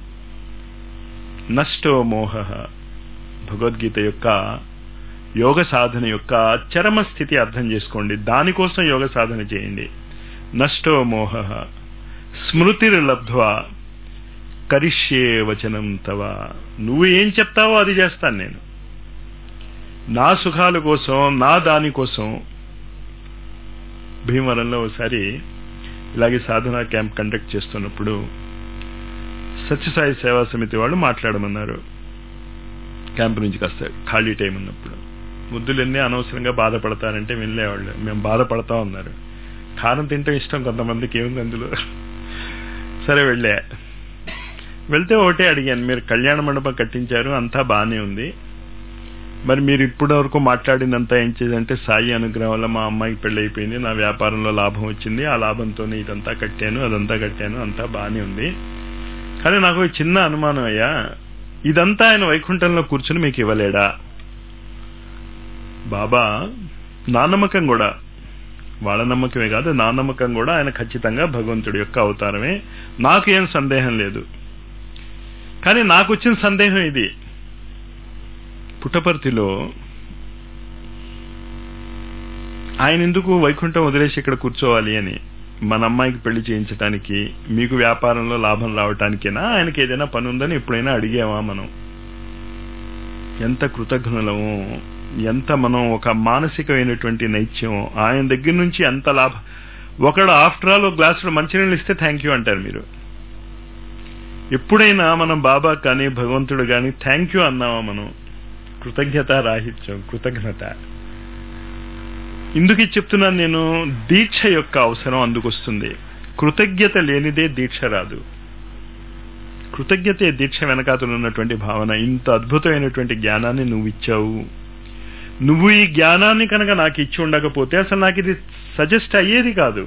నష్టో మోహ భగవద్గీత యొక్క యోగ సాధన యొక్క చరమ స్థితి అర్థం చేసుకోండి దానికోసం యోగ సాధన చేయండి నష్టో మోహ స్మృతిర్లబ్ధ్వా కరిష్యే వచనం తవ నువ్వు ఏం చెప్తావో అది చేస్తాను నేను నా సుఖాల కోసం నా దాని కోసం భీమవరంలో ఒకసారి ఇలాగే సాధన క్యాంప్ కండక్ట్ చేస్తున్నప్పుడు సత్యసాయి సేవా సమితి వాళ్ళు మాట్లాడమన్నారు క్యాంప్ నుంచి కాస్త ఖాళీ టైం ఉన్నప్పుడు ముద్దులన్నీ అనవసరంగా బాధపడతారంటే వెళ్ళేవాళ్ళు మేము బాధపడతా ఉన్నారు కారం తింటే ఇష్టం కొంతమందికి ఏముంది అందులో సరే వెళ్ళే వెళ్తే ఒకటే అడిగాను మీరు కళ్యాణ మండపం కట్టించారు అంతా బాగానే ఉంది మరి మీరు ఇప్పటి వరకు మాట్లాడినంత ఏం చేదంటే సాయి అనుగ్రహం వల్ల మా అమ్మాయికి పెళ్లి అయిపోయింది నా వ్యాపారంలో లాభం వచ్చింది ఆ లాభంతోనే ఇదంతా కట్టాను అదంతా కట్టాను అంతా బాగానే ఉంది కానీ నాకు ఒక చిన్న అనుమానం అయ్యా ఇదంతా ఆయన వైకుంఠంలో కూర్చుని మీకు ఇవ్వలేడా బాబా నా నమ్మకం కూడా వాళ్ళ నమ్మకమే కాదు నా నమ్మకం కూడా ఆయన ఖచ్చితంగా భగవంతుడి యొక్క అవతారమే నాకు ఏం సందేహం లేదు కానీ నాకు వచ్చిన సందేహం ఇది పుట్టపర్తిలో ఆయన ఎందుకు వైకుంఠం వదిలేసి ఇక్కడ కూర్చోవాలి అని మన అమ్మాయికి పెళ్లి చేయించడానికి మీకు వ్యాపారంలో లాభం రావటానికేనా ఆయనకి ఏదైనా పని ఉందని ఎప్పుడైనా అడిగామా మనం ఎంత కృతజ్ఞులము ఎంత మనం ఒక మానసికమైనటువంటి నైత్యం ఆయన దగ్గర నుంచి ఎంత లాభం ఒకడు ఆఫ్టర్ ఆల్ ఒక గ్లాసులో మంచినీళ్ళు ఇస్తే థ్యాంక్ యూ అంటారు మీరు ఎప్పుడైనా మనం బాబా కానీ భగవంతుడు కానీ థ్యాంక్ యూ అన్నామా మనం కృతజ్ఞత రాహిత్యం కృతజ్ఞత ఇందుకు చెప్తున్నాను నేను దీక్ష యొక్క అవసరం అందుకొస్తుంది కృతజ్ఞత లేనిదే దీక్ష రాదు కృతజ్ఞత దీక్ష వెనకాతలు ఉన్నటువంటి భావన ఇంత అద్భుతమైనటువంటి జ్ఞానాన్ని నువ్వు ఇచ్చావు నువ్వు ఈ జ్ఞానాన్ని కనుక నాకు ఇచ్చి ఉండకపోతే అసలు నాకు ఇది సజెస్ట్ అయ్యేది కాదు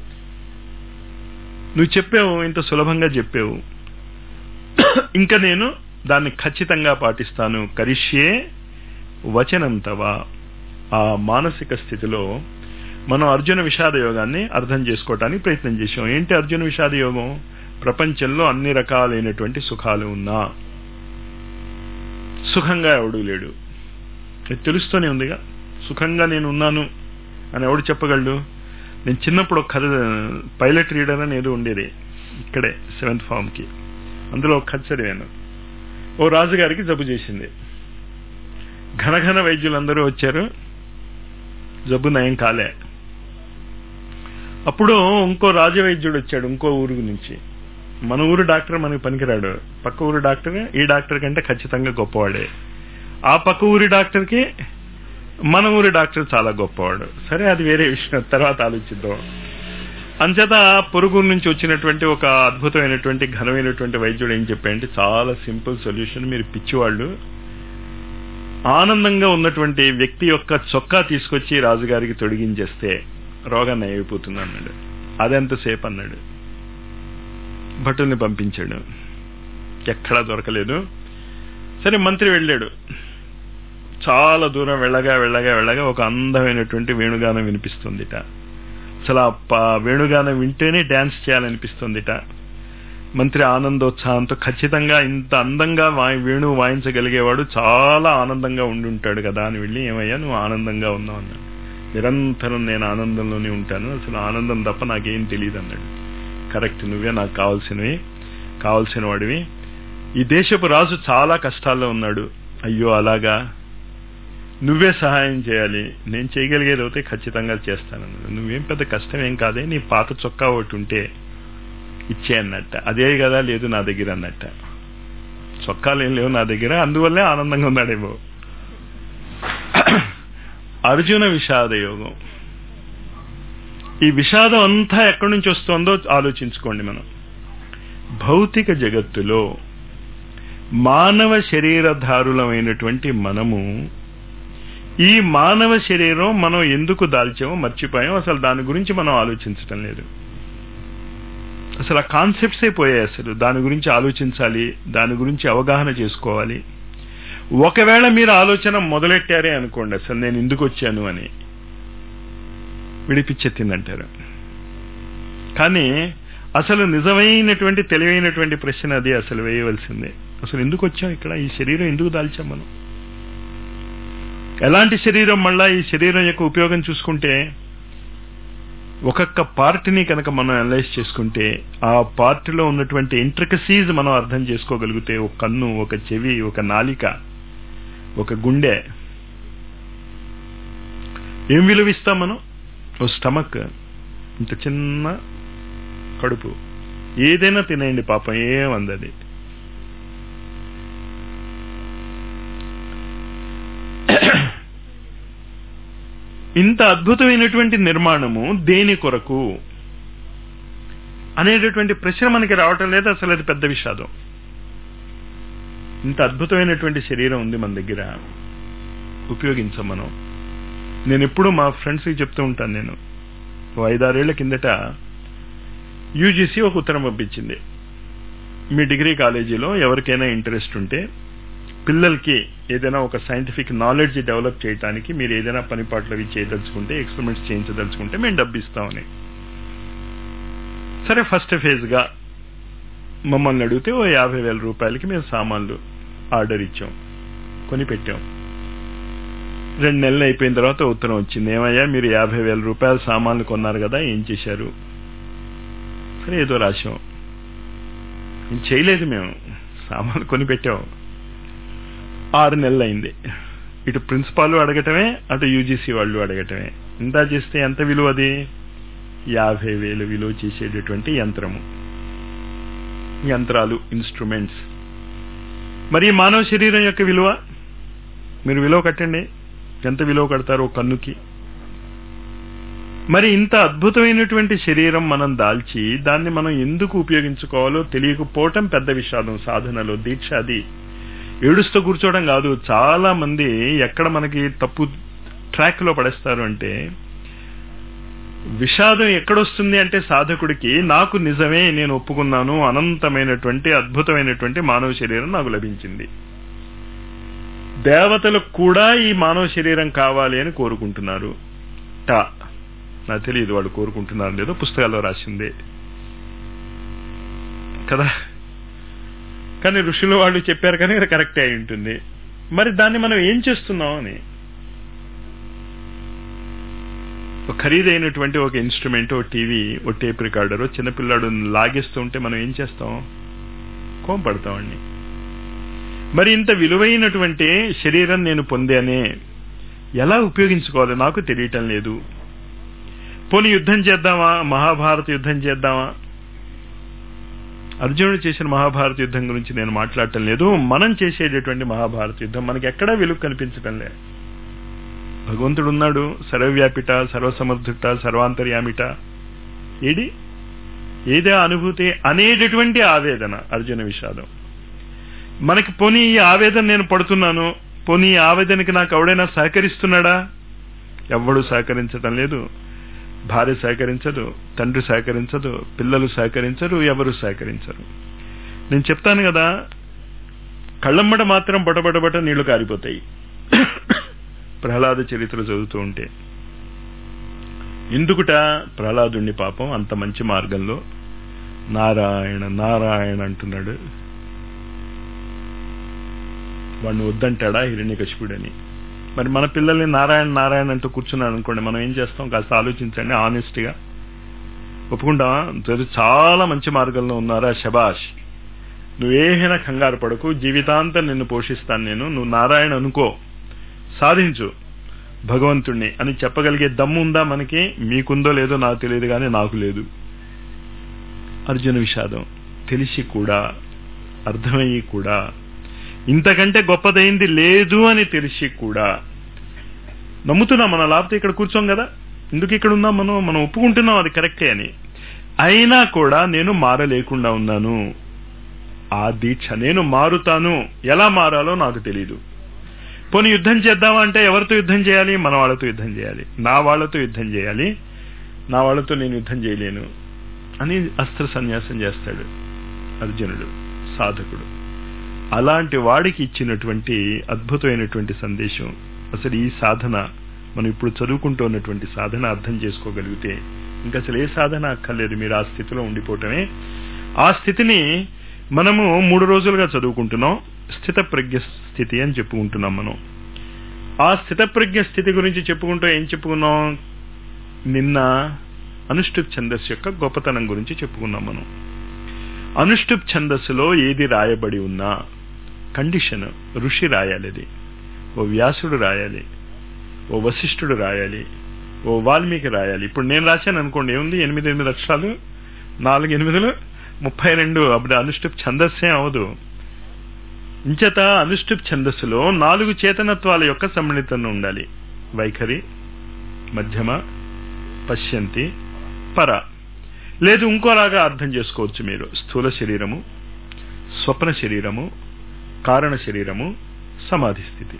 నువ్వు చెప్పావు ఇంత సులభంగా చెప్పావు ఇంకా నేను దాన్ని ఖచ్చితంగా పాటిస్తాను కరిష్యే వచనంతవా ఆ మానసిక స్థితిలో మనం అర్జున విషాద యోగాన్ని అర్థం చేసుకోవటానికి ప్రయత్నం చేసాం ఏంటి అర్జున విషాద యోగం ప్రపంచంలో అన్ని రకాలైనటువంటి సుఖాలు ఉన్నా సుఖంగా ఎవడూ లేడు ఇది తెలుస్తూనే ఉందిగా సుఖంగా నేను ఉన్నాను అని ఎవడు చెప్పగలడు నేను చిన్నప్పుడు ఒక కథ పైలట్ రీడర్ అని ఏదో ఉండేది ఇక్కడే సెవెంత్ ఫామ్కి అందులో ఒక కథ చదివాను ఓ రాజుగారికి జబ్బు చేసింది ఘనఘన వైద్యులందరూ వచ్చారు జబ్బు నయం కాలే అప్పుడు ఇంకో రాజవైద్యుడు వచ్చాడు ఇంకో ఊరు నుంచి మన ఊరు డాక్టర్ మనకి పనికిరాడు పక్క ఊరు డాక్టర్ ఈ డాక్టర్ కంటే ఖచ్చితంగా గొప్పవాడే ఆ పక్క ఊరి డాక్టర్కి మన ఊరి డాక్టర్ చాలా గొప్పవాడు సరే అది వేరే విషయం తర్వాత ఆలోచిద్దాం అంచేత పొరుగు నుంచి వచ్చినటువంటి ఒక అద్భుతమైనటువంటి ఘనమైనటువంటి వైద్యుడు ఏం చెప్పాడంటే చాలా సింపుల్ సొల్యూషన్ మీరు పిచ్చివాళ్ళు ఆనందంగా ఉన్నటువంటి వ్యక్తి యొక్క చొక్కా తీసుకొచ్చి రాజుగారికి తొడిగించేస్తే రోగాన్ని అయిపోతుంది అన్నాడు అదెంతసేపు అన్నాడు భటుల్ని పంపించాడు ఎక్కడా దొరకలేదు సరే మంత్రి వెళ్ళాడు చాలా దూరం వెళ్ళగా వెళ్ళగా వెళ్ళగా ఒక అందమైనటువంటి వేణుగానం వినిపిస్తుందిట అసలు ఆ వేణుగానం వింటేనే డ్యాన్స్ చేయాలనిపిస్తుందిట మంత్రి ఆనందోత్సాహంతో ఖచ్చితంగా ఇంత అందంగా వేణువు వాయించగలిగేవాడు చాలా ఆనందంగా ఉండుంటాడు కదా అని వెళ్ళి ఏమయ్యా నువ్వు ఆనందంగా ఉన్నావు అన్నాడు నిరంతరం నేను ఆనందంలోనే ఉంటాను అసలు ఆనందం తప్ప నాకేం తెలియదు అన్నాడు కరెక్ట్ నువ్వే నాకు కావాల్సినవి కావాల్సిన వాడివి ఈ దేశపు రాజు చాలా కష్టాల్లో ఉన్నాడు అయ్యో అలాగా నువ్వే సహాయం చేయాలి నేను చేయగలిగేది అయితే ఖచ్చితంగా చేస్తానన్నాడు నువ్వేం పెద్ద కష్టం ఏం కాదే నీ పాత చొక్కా ఒకటి ఉంటే ఇచ్చే అన్నట్ట అదే కదా లేదు నా దగ్గర అన్నట్ట చొక్కాలు ఏం లేవు నా దగ్గర అందువల్లే ఆనందంగా ఉన్నాడేమో అర్జున విషాద యోగం ఈ విషాదం అంతా ఎక్కడి నుంచి వస్తుందో ఆలోచించుకోండి మనం భౌతిక జగత్తులో మానవ శరీరధారులమైనటువంటి మనము ఈ మానవ శరీరం మనం ఎందుకు దాల్చామో మర్చిపోయాం అసలు దాని గురించి మనం ఆలోచించటం లేదు అసలు ఆ కాన్సెప్ట్సే పోయాయి అసలు దాని గురించి ఆలోచించాలి దాని గురించి అవగాహన చేసుకోవాలి ఒకవేళ మీరు ఆలోచన మొదలెట్టారే అనుకోండి అసలు నేను ఎందుకు వచ్చాను అని విడిపించెత్తిందంటారు కానీ అసలు నిజమైనటువంటి తెలివైనటువంటి ప్రశ్న అది అసలు వేయవలసిందే అసలు ఎందుకు వచ్చాం ఇక్కడ ఈ శరీరం ఎందుకు దాల్చాం మనం ఎలాంటి శరీరం మళ్ళా ఈ శరీరం యొక్క ఉపయోగం చూసుకుంటే ఒక్కొక్క పార్ట్ని కనుక మనం అనలైజ్ చేసుకుంటే ఆ పార్ట్లో ఉన్నటువంటి ఇంట్రకసీజ్ మనం అర్థం చేసుకోగలిగితే ఒక కన్ను ఒక చెవి ఒక నాలిక ఒక గుండె ఏం విలువిస్తాం మనం ఓ స్టమక్ ఇంత చిన్న కడుపు ఏదైనా తినేయండి పాపం ఏమందది ఇంత అద్భుతమైనటువంటి నిర్మాణము దేని కొరకు అనేటటువంటి ప్రశ్న మనకి రావటం లేదు అసలు అది పెద్ద విషాదం ఇంత అద్భుతమైనటువంటి శరీరం ఉంది మన దగ్గర ఉపయోగించాం మనం నేను ఎప్పుడూ మా ఫ్రెండ్స్కి చెప్తూ ఉంటాను నేను ఓ ఐదారేళ్ల కిందట యూజీసీ ఒక ఉత్తరం పంపించింది మీ డిగ్రీ కాలేజీలో ఎవరికైనా ఇంట్రెస్ట్ ఉంటే పిల్లలకి ఏదైనా ఒక సైంటిఫిక్ నాలెడ్జ్ డెవలప్ చేయడానికి మీరు ఏదైనా పనిపాట్లు అవి చేయదలుచుకుంటే ఎక్స్పెరిమెంట్స్ చేయించదలుచుకుంటే మేము డబ్బు ఇస్తామని సరే ఫస్ట్ ఫేజ్గా మమ్మల్ని అడిగితే ఓ యాభై వేల రూపాయలకి మేము సామాన్లు ఆర్డర్ ఇచ్చాం కొని పెట్టాం రెండు నెలలు అయిపోయిన తర్వాత ఉత్తరం వచ్చింది ఏమయ్యా మీరు యాభై వేల రూపాయల సామాన్లు కొన్నారు కదా ఏం చేశారు సరే ఏదో రాశాం ఏం చేయలేదు మేము సామాన్లు కొని పెట్టాం ఆరు నెలలు అయింది ఇటు ప్రిన్సిపాల్ అడగటమే అటు యూజీసీ వాళ్ళు అడగటమే ఇంత చేస్తే ఎంత విలువ అది యాభై వేలు విలువ చేసేటటువంటి యంత్రము యంత్రాలు ఇన్స్ట్రుమెంట్స్ మరి ఈ మానవ శరీరం యొక్క విలువ మీరు విలువ కట్టండి ఎంత విలువ కడతారు ఓ కన్నుకి మరి ఇంత అద్భుతమైనటువంటి శరీరం మనం దాల్చి దాన్ని మనం ఎందుకు ఉపయోగించుకోవాలో తెలియకపోవటం పెద్ద విషాదం సాధనలో దీక్ష అది ఏడుస్తూ కూర్చోవడం కాదు చాలా మంది ఎక్కడ మనకి తప్పు ట్రాక్ లో పడేస్తారు అంటే విషాదం ఎక్కడొస్తుంది అంటే సాధకుడికి నాకు నిజమే నేను ఒప్పుకున్నాను అనంతమైనటువంటి అద్భుతమైనటువంటి మానవ శరీరం నాకు లభించింది దేవతలకు కూడా ఈ మానవ శరీరం కావాలి అని కోరుకుంటున్నారు టా నాకు తెలియదు వాళ్ళు కోరుకుంటున్నారు లేదో పుస్తకాల్లో రాసిందే కదా కానీ ఋషులు వాళ్ళు చెప్పారు కానీ అది కరెక్టే అయి ఉంటుంది మరి దాన్ని మనం ఏం చేస్తున్నాం అని ఒక ఖరీదైనటువంటి ఒక ఇన్స్ట్రుమెంట్ ఓ టీవీ ఓ టేప్ రికార్డర్ చిన్నపిల్లాడు లాగేస్తూ ఉంటే మనం ఏం చేస్తాం కోంపడతామండి మరి ఇంత విలువైనటువంటి శరీరం నేను పొందానే ఎలా ఉపయోగించుకోవాలి నాకు తెలియటం లేదు పోనీ యుద్ధం చేద్దామా మహాభారత యుద్ధం చేద్దామా అర్జునుడు చేసిన మహాభారత యుద్ధం గురించి నేను మాట్లాడటం లేదు మనం చేసేటటువంటి మహాభారత యుద్ధం మనకి ఎక్కడా వెలుగు కనిపించటం లే భగవంతుడు ఉన్నాడు సర్వవ్యాపిట సర్వసమర్థుట సర్వాంతర్యామిట ఏది ఏదే అనుభూతి అనేటటువంటి ఆవేదన అర్జున విషాదం మనకి పోనీ ఈ ఆవేదన నేను పడుతున్నాను పోనీ ఈ ఆవేదనకి నాకు ఎవడైనా సహకరిస్తున్నాడా ఎవ్వడు సహకరించటం లేదు భార్య సహకరించదు తండ్రి సహకరించదు పిల్లలు సహకరించరు ఎవరు సహకరించరు నేను చెప్తాను కదా కళ్ళమ్మడ మాత్రం బటబటబట నీళ్లు కారిపోతాయి ప్రహ్లాద చరిత్ర చదువుతూ ఉంటే ఎందుకుట ప్రహ్లాదుణ్ణి పాపం అంత మంచి మార్గంలో నారాయణ నారాయణ అంటున్నాడు వాడిని వద్దంటాడా హిరణ్యకశిపుడని మరి మన పిల్లల్ని నారాయణ నారాయణ అంటూ కూర్చున్నాడు అనుకోండి మనం ఏం చేస్తాం కాస్త ఆలోచించండి ఆనెస్ట్గా ఒప్పుకుంటావా చాలా మంచి మార్గంలో ఉన్నారా శబాష్ నువ్వేహైనా కంగారు పడకు జీవితాంతం నిన్ను పోషిస్తాను నేను నువ్వు నారాయణ అనుకో సాధించు భగవంతుణ్ణి అని చెప్పగలిగే దమ్ము ఉందా మనకి మీకుందో లేదో నాకు తెలియదు కానీ నాకు లేదు అర్జున విషాదం తెలిసి కూడా అర్థమయ్యి కూడా ఇంతకంటే గొప్పదైంది లేదు అని తెలిసి కూడా నమ్ముతున్నాం మన లేకపోతే ఇక్కడ కూర్చోం కదా ఎందుకు ఇక్కడ ఉన్నాం మనం మనం ఒప్పుకుంటున్నాం అది కరెక్టే అని అయినా కూడా నేను మారలేకుండా ఉన్నాను ఆ దీక్ష నేను మారుతాను ఎలా మారాలో నాకు తెలియదు పోనీ యుద్ధం చేద్దామా అంటే ఎవరితో యుద్ధం చేయాలి మన వాళ్ళతో యుద్ధం చేయాలి నా వాళ్ళతో యుద్ధం చేయాలి నా వాళ్ళతో నేను యుద్ధం చేయలేను అని అస్త్ర సన్యాసం చేస్తాడు అర్జునుడు సాధకుడు అలాంటి వాడికి ఇచ్చినటువంటి అద్భుతమైనటువంటి సందేశం అసలు ఈ సాధన మనం ఇప్పుడు చదువుకుంటూ ఉన్నటువంటి సాధన అర్థం చేసుకోగలిగితే ఇంకా అసలు ఏ సాధన అక్కర్లేదు మీరు ఆ స్థితిలో ఉండిపోవటమే ఆ స్థితిని మనము మూడు రోజులుగా చదువుకుంటున్నాం స్థిత ప్రజ్ఞ స్థితి అని చెప్పుకుంటున్నాం మనం ఆ స్థిత ప్రజ్ఞ స్థితి గురించి చెప్పుకుంటూ ఏం చెప్పుకున్నాం నిన్న అనుష్ఠుప్ ఛందస్సు యొక్క గొప్పతనం గురించి చెప్పుకున్నాం మనం అనుష్ఠుప్ ఛందస్సులో ఏది రాయబడి ఉన్నా కండిషన్ ఋషి రాయాలి అది ఓ వ్యాసుడు రాయాలి ఓ వశిష్ఠుడు రాయాలి ఓ వాల్మీకి రాయాలి ఇప్పుడు నేను రాశాను అనుకోండి ఏముంది ఎనిమిది ఎనిమిది అక్షరాలు నాలుగు ఎనిమిదిలు ముప్పై రెండు అప్పుడు అనుష్ఠుప్ ఛందస్సే అవదు ఇంచేత అనుష్ఠుప్ ఛందస్సులో నాలుగు చేతనత్వాల యొక్క సమ్మిళితం ఉండాలి వైఖరి మధ్యమ పశ్యంతి పర లేదు ఇంకోలాగా అర్థం చేసుకోవచ్చు మీరు స్థూల శరీరము స్వప్న శరీరము కారణ శరీరము సమాధి స్థితి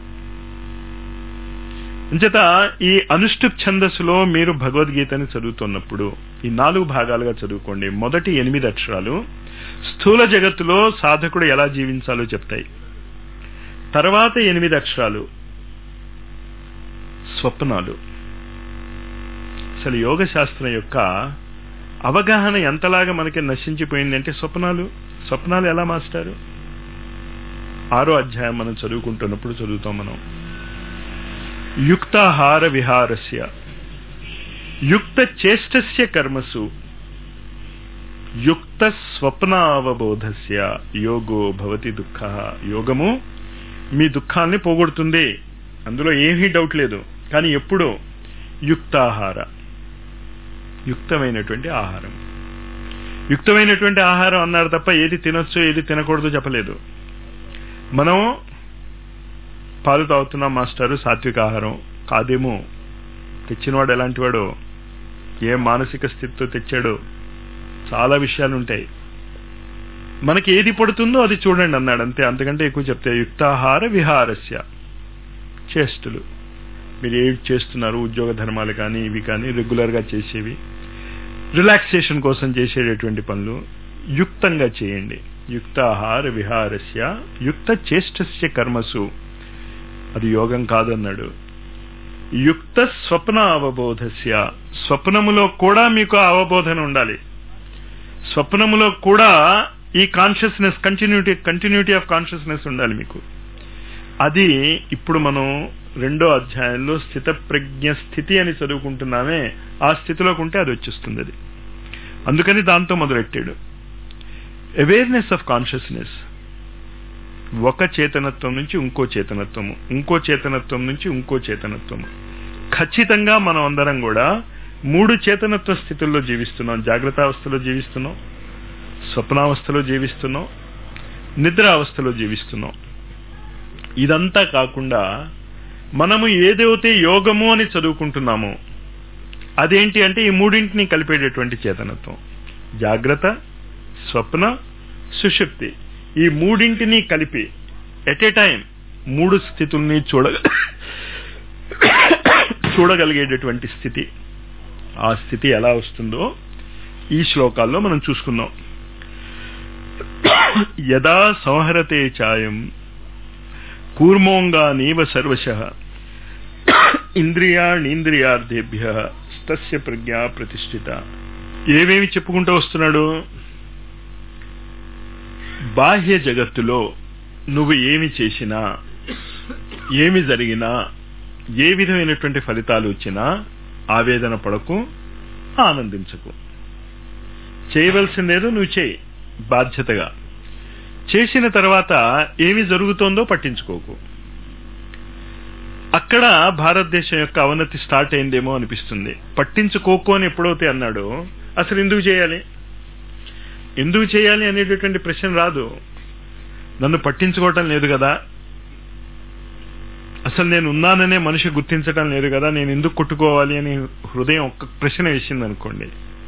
అంచేత ఈ అనుష్ఠుప్ ఛందస్సులో మీరు భగవద్గీతని చదువుతున్నప్పుడు ఈ నాలుగు భాగాలుగా చదువుకోండి మొదటి ఎనిమిది అక్షరాలు స్థూల జగత్తులో సాధకుడు ఎలా జీవించాలో చెప్తాయి తర్వాత ఎనిమిది అక్షరాలు స్వప్నాలు అసలు యోగ శాస్త్రం యొక్క అవగాహన ఎంతలాగా మనకి నశించిపోయింది అంటే స్వప్నాలు స్వప్నాలు ఎలా మాస్టారు ఆరో అధ్యాయం మనం చదువుకుంటున్నప్పుడు చదువుతాం మనం యుక్తాహార విహారస్య యుక్త చేష్టస్య కర్మసు యుక్త స్వప్నావబోధస్య యోగో భవతి దుఃఖ యోగము మీ దుఃఖాన్ని పోగొడుతుంది అందులో ఏమీ డౌట్ లేదు కానీ ఎప్పుడో యుక్తాహార యుక్తమైనటువంటి ఆహారం యుక్తమైనటువంటి ఆహారం అన్నారు తప్ప ఏది తినొచ్చు ఏది తినకూడదు చెప్పలేదు మనం పాలు తాగుతున్నాం మాస్టారు సాత్విక ఆహారం కాదేమో తెచ్చినవాడు ఎలాంటి వాడో ఏ మానసిక స్థితితో తెచ్చాడో చాలా విషయాలు ఉంటాయి మనకి ఏది పడుతుందో అది చూడండి అన్నాడు అంతే అంతకంటే ఎక్కువ చెప్తే యుక్తాహార విహారస్య చేష్టలు మీరు ఏవి చేస్తున్నారు ఉద్యోగ ధర్మాలు కానీ ఇవి కానీ రెగ్యులర్గా చేసేవి రిలాక్సేషన్ కోసం చేసేటటువంటి పనులు యుక్తంగా చేయండి యుక్తాహార విహారస్య యుక్త చేష్టస్య కర్మసు అది యోగం కాదన్నాడు యుక్త స్వప్న అవబోధస్య స్వప్నములో కూడా మీకు అవబోధన ఉండాలి స్వప్నములో కూడా ఈ consciousness continuity continuity of consciousness ఉండాలి మీకు అది ఇప్పుడు మనం రెండో అధ్యాయంలో స్థిత ప్రజ్ఞ స్థితి అని చదువుకుంటున్నామే ఆ స్థితిలోకి ఉంటే అది వచ్చేస్తుంది అది అందుకని దాంతో మొదలెట్టాడు అవేర్నెస్ ఆఫ్ కాన్షియస్నెస్ ఒక చేతనత్వం నుంచి ఇంకో చేతనత్వము ఇంకో చేతనత్వం నుంచి ఇంకో చేతనత్వము ఖచ్చితంగా మనం అందరం కూడా మూడు చేతనత్వ స్థితుల్లో జీవిస్తున్నాం జాగ్రత్త అవస్థలో జీవిస్తున్నాం స్వప్నావస్థలో జీవిస్తున్నాం నిద్రావస్థలో జీవిస్తున్నాం ఇదంతా కాకుండా మనము ఏదైతే యోగము అని చదువుకుంటున్నామో అదేంటి అంటే ఈ మూడింటిని కలిపేటటువంటి చేతనత్వం జాగ్రత్త స్వప్న సుషుప్తి ఈ మూడింటిని కలిపి ఎట్ ఏ టైం మూడు స్థితుల్ని చూడ చూడగలిగేటటువంటి స్థితి ఆ స్థితి ఎలా వస్తుందో ఈ శ్లోకాల్లో మనం చూసుకుందాం యదా సంహరతే ఛాయం కూర్మోంగా నీవ సర్వశ ఇంద్రియాణీంద్రియార్థేభ్య తస్య ప్రజ్ఞ ప్రతిష్ఠిత ఏమేమి చెప్పుకుంటూ వస్తున్నాడు బాహ్య జగత్తులో నువ్వు ఏమి చేసినా ఏమి జరిగినా ఏ విధమైనటువంటి ఫలితాలు వచ్చినా ఆవేదన పడకు ఆనందించకు చేయవలసిందేదో నువ్వు చేయి బాధ్యతగా చేసిన తర్వాత ఏమి జరుగుతోందో పట్టించుకోకు అక్కడ భారతదేశం యొక్క అవనతి స్టార్ట్ అయిందేమో అనిపిస్తుంది పట్టించుకోకు అని ఎప్పుడైతే అన్నాడో అసలు ఎందుకు చేయాలి ఎందుకు చేయాలి అనేటటువంటి ప్రశ్న రాదు నన్ను పట్టించుకోవటం లేదు కదా అసలు నేను ఉన్నాననే మనిషి గుర్తించడం లేదు కదా నేను ఎందుకు కొట్టుకోవాలి అని హృదయం ఒక్క ప్రశ్న వేసింది అనుకోండి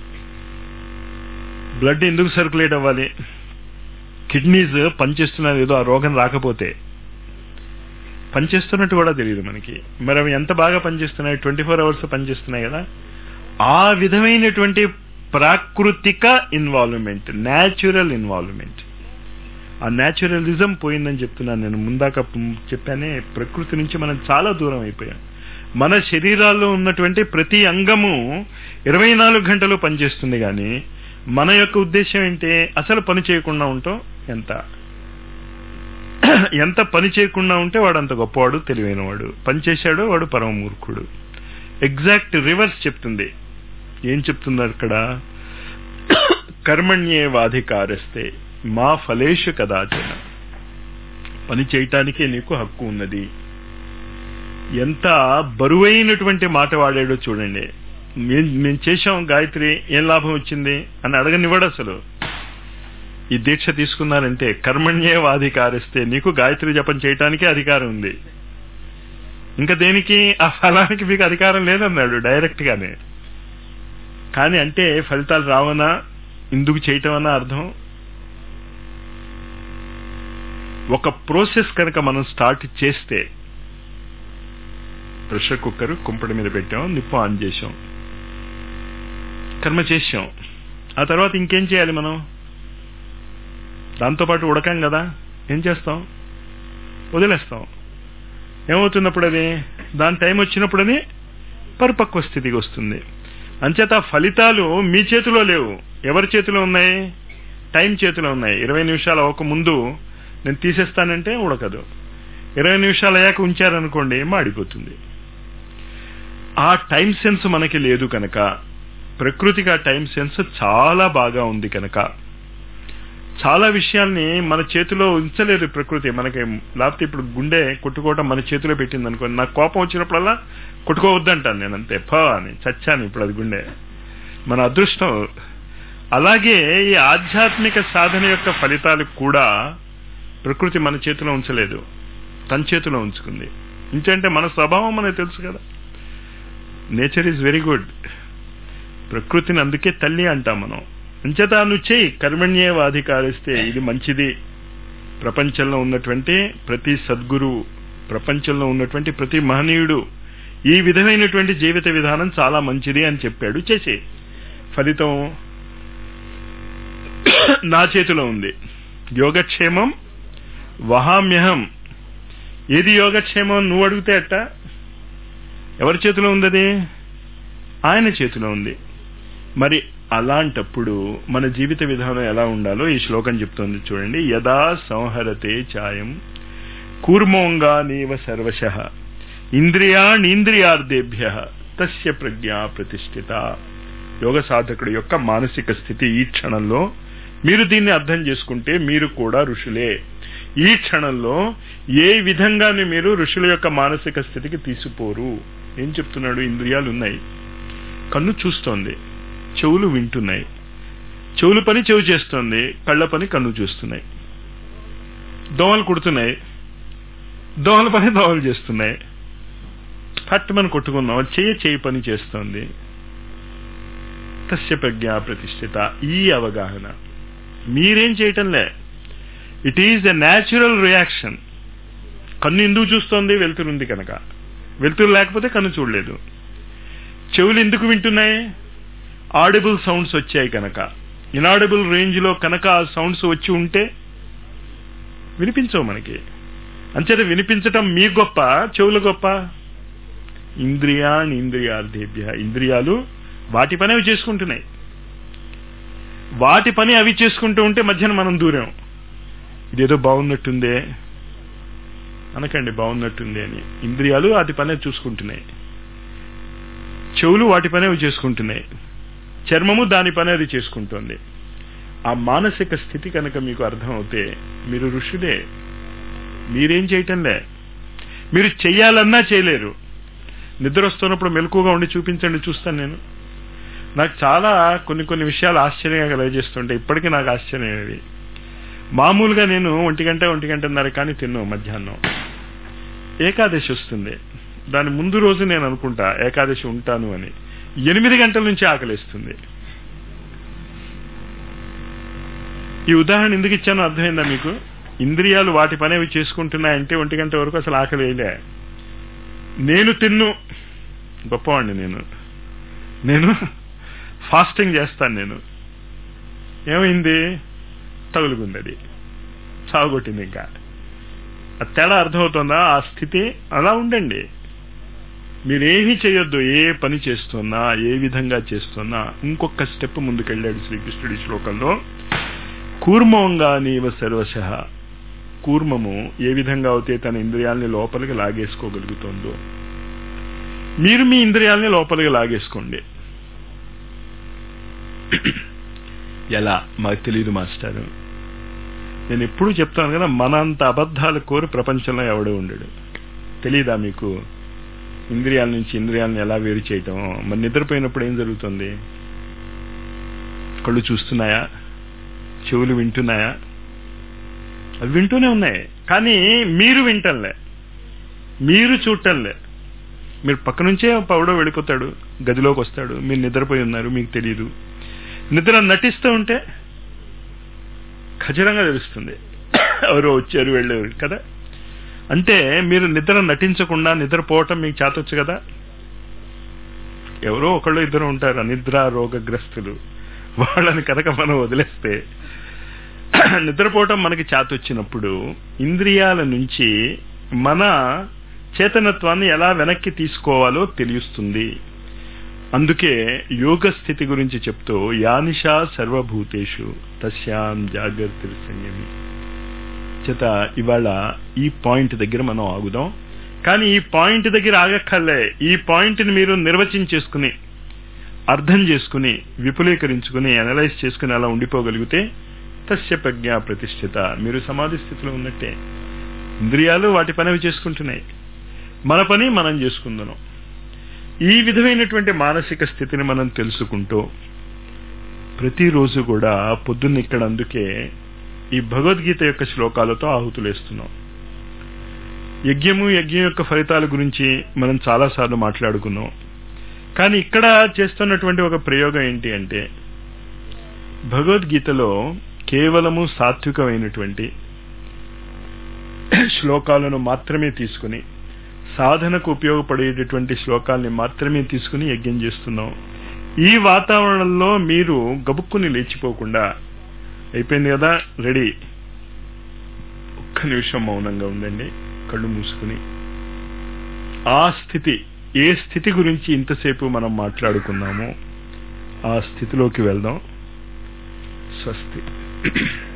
బ్లడ్ ఎందుకు సర్క్యులేట్ అవ్వాలి కిడ్నీస్ పనిచేస్తున్నది ఏదో ఆ రోగం రాకపోతే పనిచేస్తున్నట్టు కూడా తెలియదు మనకి మరి అవి ఎంత బాగా పనిచేస్తున్నాయి ట్వంటీ ఫోర్ అవర్స్ పనిచేస్తున్నాయి కదా ఆ విధమైనటువంటి ప్రాకృతిక ఇన్వాల్వ్మెంట్ న్యాచురల్ ఇన్వాల్వ్మెంట్ ఆ న్యాచురలిజం పోయిందని చెప్తున్నాను నేను ముందాక చెప్పానే ప్రకృతి నుంచి మనం చాలా దూరం అయిపోయాం మన శరీరాల్లో ఉన్నటువంటి ప్రతి అంగము ఇరవై నాలుగు గంటలు పనిచేస్తుంది కానీ మన యొక్క ఉద్దేశం ఏంటి అసలు పని చేయకుండా ఉంటాం ఎంత ఎంత పని చేయకుండా ఉంటే వాడు అంత గొప్పవాడు తెలివైనవాడు పని చేశాడో వాడు పరమ మూర్ఖుడు ఎగ్జాక్ట్ రివర్స్ చెప్తుంది ఏం చెప్తున్నారు ఇక్కడ కర్మణ్యేవాధికారస్తే మా ఫలేషు కదాచన పని చేయటానికే నీకు హక్కు ఉన్నది ఎంత బరువైనటువంటి మాట వాడాడో చూడండి మేము చేశాం గాయత్రి ఏం లాభం వచ్చింది అని అడగనివ్వడు అసలు ఈ దీక్ష తీసుకున్నారంటే కర్మణ్యేవాధికారిస్తే నీకు గాయత్రి జపం చేయటానికే అధికారం ఉంది ఇంకా దేనికి ఆ ఫలానికి మీకు అధికారం లేదన్నాడు డైరెక్ట్ గానే కానీ అంటే ఫలితాలు రావనా ఇందుకు చేయటం అన్న అర్థం ఒక ప్రోసెస్ కనుక మనం స్టార్ట్ చేస్తే ప్రెషర్ కుక్కర్ కుంపటి మీద పెట్టాం నిప్పు ఆన్ చేసాం కర్మ చేసాం ఆ తర్వాత ఇంకేం చేయాలి మనం దాంతోపాటు ఉడకాం కదా ఏం చేస్తాం వదిలేస్తాం ఏమవుతున్నప్పుడు అది దాని టైం వచ్చినప్పుడు అది పరిపక్వ స్థితికి వస్తుంది అంచేత ఫలితాలు మీ చేతిలో లేవు ఎవరి చేతిలో ఉన్నాయి టైం చేతిలో ఉన్నాయి ఇరవై నిమిషాలు అవ్వక ముందు నేను తీసేస్తానంటే ఉడకదు ఇరవై నిమిషాలు అయ్యాక ఉంచారనుకోండి మాడిపోతుంది ఆ టైం సెన్స్ మనకి లేదు కనుక ప్రకృతికి ఆ టైం సెన్స్ చాలా బాగా ఉంది కనుక చాలా విషయాల్ని మన చేతిలో ఉంచలేదు ప్రకృతి మనకి లేకపోతే ఇప్పుడు గుండె కొట్టుకోవటం మన చేతిలో పెట్టింది అనుకోండి నాకు కోపం వచ్చినప్పుడల్లా కొట్టుకోవద్దంటాను నేను అంతే పా అని చచ్చాను ఇప్పుడు అది గుండె మన అదృష్టం అలాగే ఈ ఆధ్యాత్మిక సాధన యొక్క ఫలితాలు కూడా ప్రకృతి మన చేతిలో ఉంచలేదు తన చేతిలో ఉంచుకుంది ఇంకంటే మన స్వభావం మనకు తెలుసు కదా నేచర్ ఈజ్ వెరీ గుడ్ ప్రకృతిని అందుకే తల్లి అంటాం మనం అంచేత నువ్వు చేయి కర్మణ్యేవాధికారిస్తే ఇది మంచిది ప్రపంచంలో ఉన్నటువంటి ప్రతి సద్గురు ప్రపంచంలో ఉన్నటువంటి ప్రతి మహనీయుడు ఈ విధమైనటువంటి జీవిత విధానం చాలా మంచిది అని చెప్పాడు చేసే ఫలితం నా చేతిలో ఉంది యోగక్షేమం వహామ్యహం ఏది యోగక్షేమం నువ్వు అడిగితే అట్ట ఎవరి చేతిలో ఉంది అది ఆయన చేతిలో ఉంది మరి అలాంటప్పుడు మన జీవిత విధానం ఎలా ఉండాలో ఈ శ్లోకం చెప్తోంది చూడండి యదా సంహరతే ఛాయం కూర్మోంగా నీవ సర్వశ ఇంద్రియాణీంద్రియార్థేభ్య తస్య ప్రజ్ఞ ప్రతిష్ఠిత యోగ సాధకుడు యొక్క మానసిక స్థితి ఈ క్షణంలో మీరు దీన్ని అర్థం చేసుకుంటే మీరు కూడా ఋషులే ఈ క్షణంలో ఏ విధంగానే మీరు ఋషుల యొక్క మానసిక స్థితికి తీసిపోరు ఏం చెప్తున్నాడు ఇంద్రియాలు ఉన్నాయి కన్ను చూస్తోంది చెవులు వింటున్నాయి చెవులు పని చెవు చేస్తోంది కళ్ళ పని కన్ను చూస్తున్నాయి దోమలు కుడుతున్నాయి దోమల పని దోమలు చేస్తున్నాయి పట్టుమని కొట్టుకున్నాం చేయి చేయి పని చేస్తోంది తస్య ప్రజ్ఞా ప్రతిష్ఠిత ఈ అవగాహన మీరేం చేయటంలే it is a natural reaction కన్ను ఎందుకు చూస్తోంది వెళ్తురుంది కనుక వెళ్తురు లేకపోతే కన్ను చూడలేదు చెవులు ఎందుకు వింటున్నాయి ఆడిబుల్ సౌండ్స్ వచ్చాయి కనుక ఇనాడిబుల్ రేంజ్ లో కనుక ఆ సౌండ్స్ వచ్చి ఉంటే వినిపించవు మనకి అంచేత వినిపించటం మీ గొప్ప చెవులు గొప్ప ఇంద్రియాణి ఇంద్రియార్థేభ్య ఇంద్రియాలు వాటి పని అవి చేసుకుంటున్నాయి వాటి పని అవి చేసుకుంటూ ఉంటే మధ్యన మనం దూరం ఇదేదో బాగున్నట్టుందే అనకండి బాగున్నట్టుంది అని ఇంద్రియాలు వాటి పని అవి చూసుకుంటున్నాయి చెవులు వాటి పని అవి చేసుకుంటున్నాయి చర్మము దాని పని అది చేసుకుంటోంది ఆ మానసిక స్థితి కనుక మీకు అర్థం అవుతే మీరు ఋషులే మీరేం చేయటంలే మీరు చెయ్యాలన్నా చేయలేరు నిద్ర వస్తున్నప్పుడు మెలకుగా ఉండి చూపించండి చూస్తాను నేను నాకు చాలా కొన్ని కొన్ని విషయాలు ఆశ్చర్యంగా కలగజేస్తుంటే ఇప్పటికీ నాకు ఆశ్చర్యం ఇది మామూలుగా నేను ఒంటి గంట ఒంటి గంటన్నర కానీ తిన్నాను మధ్యాహ్నం ఏకాదశి వస్తుంది దాని ముందు రోజు నేను అనుకుంటా ఏకాదశి ఉంటాను అని ఎనిమిది గంటల నుంచి ఆకలిస్తుంది ఈ ఉదాహరణ ఎందుకు ఇచ్చానో అర్థమైందా మీకు ఇంద్రియాలు వాటి పని అవి చేసుకుంటున్నాయంటే ఒంటి గంట వరకు అసలు ఆకలి వేయలే నేను తిన్ను గొప్పవాడిని నేను నేను ఫాస్టింగ్ చేస్తాను నేను ఏమైంది తగులుకుంది అది సాగుకొట్టింది ఇంకా ఆ తేడా అర్థమవుతుందా ఆ స్థితి అలా ఉండండి మీరేమీ చేయొద్దు ఏ పని చేస్తున్నా ఏ విధంగా చేస్తున్నా ఇంకొక స్టెప్ ముందుకెళ్ళాడు శ్రీకృష్ణుడి శ్లోకంలో కూర్మంగా నీవ సర్వశ కూర్మము ఏ విధంగా అయితే తన ఇంద్రియాల్ని లోపలికి లాగేసుకోగలుగుతుందో మీరు మీ ఇంద్రియాల్ని లోపలికి లాగేసుకోండి ఎలా మాకు తెలియదు మాస్టారు నేను ఎప్పుడూ చెప్తాను కదా మనంత అబద్ధాలు కోరి ప్రపంచంలో ఎవడో ఉండడు తెలీదా మీకు ఇంద్రియాల నుంచి ఇంద్రియాలను ఎలా వేరు చేయటం మరి నిద్రపోయినప్పుడు ఏం జరుగుతుంది కళ్ళు చూస్తున్నాయా చెవులు వింటున్నాయా అవి వింటూనే ఉన్నాయి కానీ మీరు వింటంలే మీరు చూడటంలే మీరు పక్క నుంచే పౌడో వెళ్ళిపోతాడు గదిలోకి వస్తాడు మీరు నిద్రపోయి ఉన్నారు మీకు తెలియదు నిద్ర నటిస్తూ ఉంటే ఖచ్చితంగా తెలుస్తుంది ఎవరో వచ్చారు వెళ్ళారు కదా అంటే మీరు నిద్ర నటించకుండా నిద్రపోవటం మీకు చేతొచ్చు కదా ఎవరో ఒకళ్ళు ఇద్దరు ఉంటారు అనిద్ర రోగగ్రస్తులు వాళ్ళని కనుక మనం వదిలేస్తే నిద్రపోవటం మనకి చేతొచ్చినప్పుడు ఇంద్రియాల నుంచి మన చేతనత్వాన్ని ఎలా వెనక్కి తీసుకోవాలో తెలుస్తుంది అందుకే యోగ స్థితి గురించి చెప్తూ యానిషా సర్వభూతేషు తస్యాం జాగ్రత్త సంయమి చేత ఇవాళ ఈ పాయింట్ దగ్గర మనం ఆగుదాం కానీ ఈ పాయింట్ దగ్గర ఆగక్కర్లే ఈ పాయింట్ని మీరు నిర్వచించేసుకుని అర్థం చేసుకుని విపులీకరించుకుని అనలైజ్ చేసుకుని అలా ఉండిపోగలిగితే తస్య ప్రజ్ఞా ప్రతిష్ఠిత మీరు సమాధి స్థితిలో ఉన్నట్టే ఇంద్రియాలు వాటి పని అవి చేసుకుంటున్నాయి మన పని మనం చేసుకుందాం ఈ విధమైనటువంటి మానసిక స్థితిని మనం తెలుసుకుంటూ ప్రతిరోజు కూడా పొద్దున్న ఇక్కడ అందుకే ఈ భగవద్గీత యొక్క శ్లోకాలతో ఆహుతులేస్తున్నాం యజ్ఞము యజ్ఞం యొక్క ఫలితాల గురించి మనం చాలాసార్లు మాట్లాడుకున్నాం కానీ ఇక్కడ చేస్తున్నటువంటి ఒక ప్రయోగం ఏంటి అంటే భగవద్గీతలో కేవలము సాత్వికమైనటువంటి శ్లోకాలను మాత్రమే తీసుకుని సాధనకు ఉపయోగపడేటటువంటి శ్లోకాల్ని మాత్రమే తీసుకుని యజ్ఞం చేస్తున్నాం ఈ వాతావరణంలో మీరు గబుక్కుని లేచిపోకుండా అయిపోయింది కదా రెడీ ఒక్క నిమిషం మౌనంగా ఉందండి కళ్ళు మూసుకుని ఆ స్థితి ఏ స్థితి గురించి ఇంతసేపు మనం మాట్లాడుకున్నామో ఆ స్థితిలోకి వెళ్దాం స్వస్తి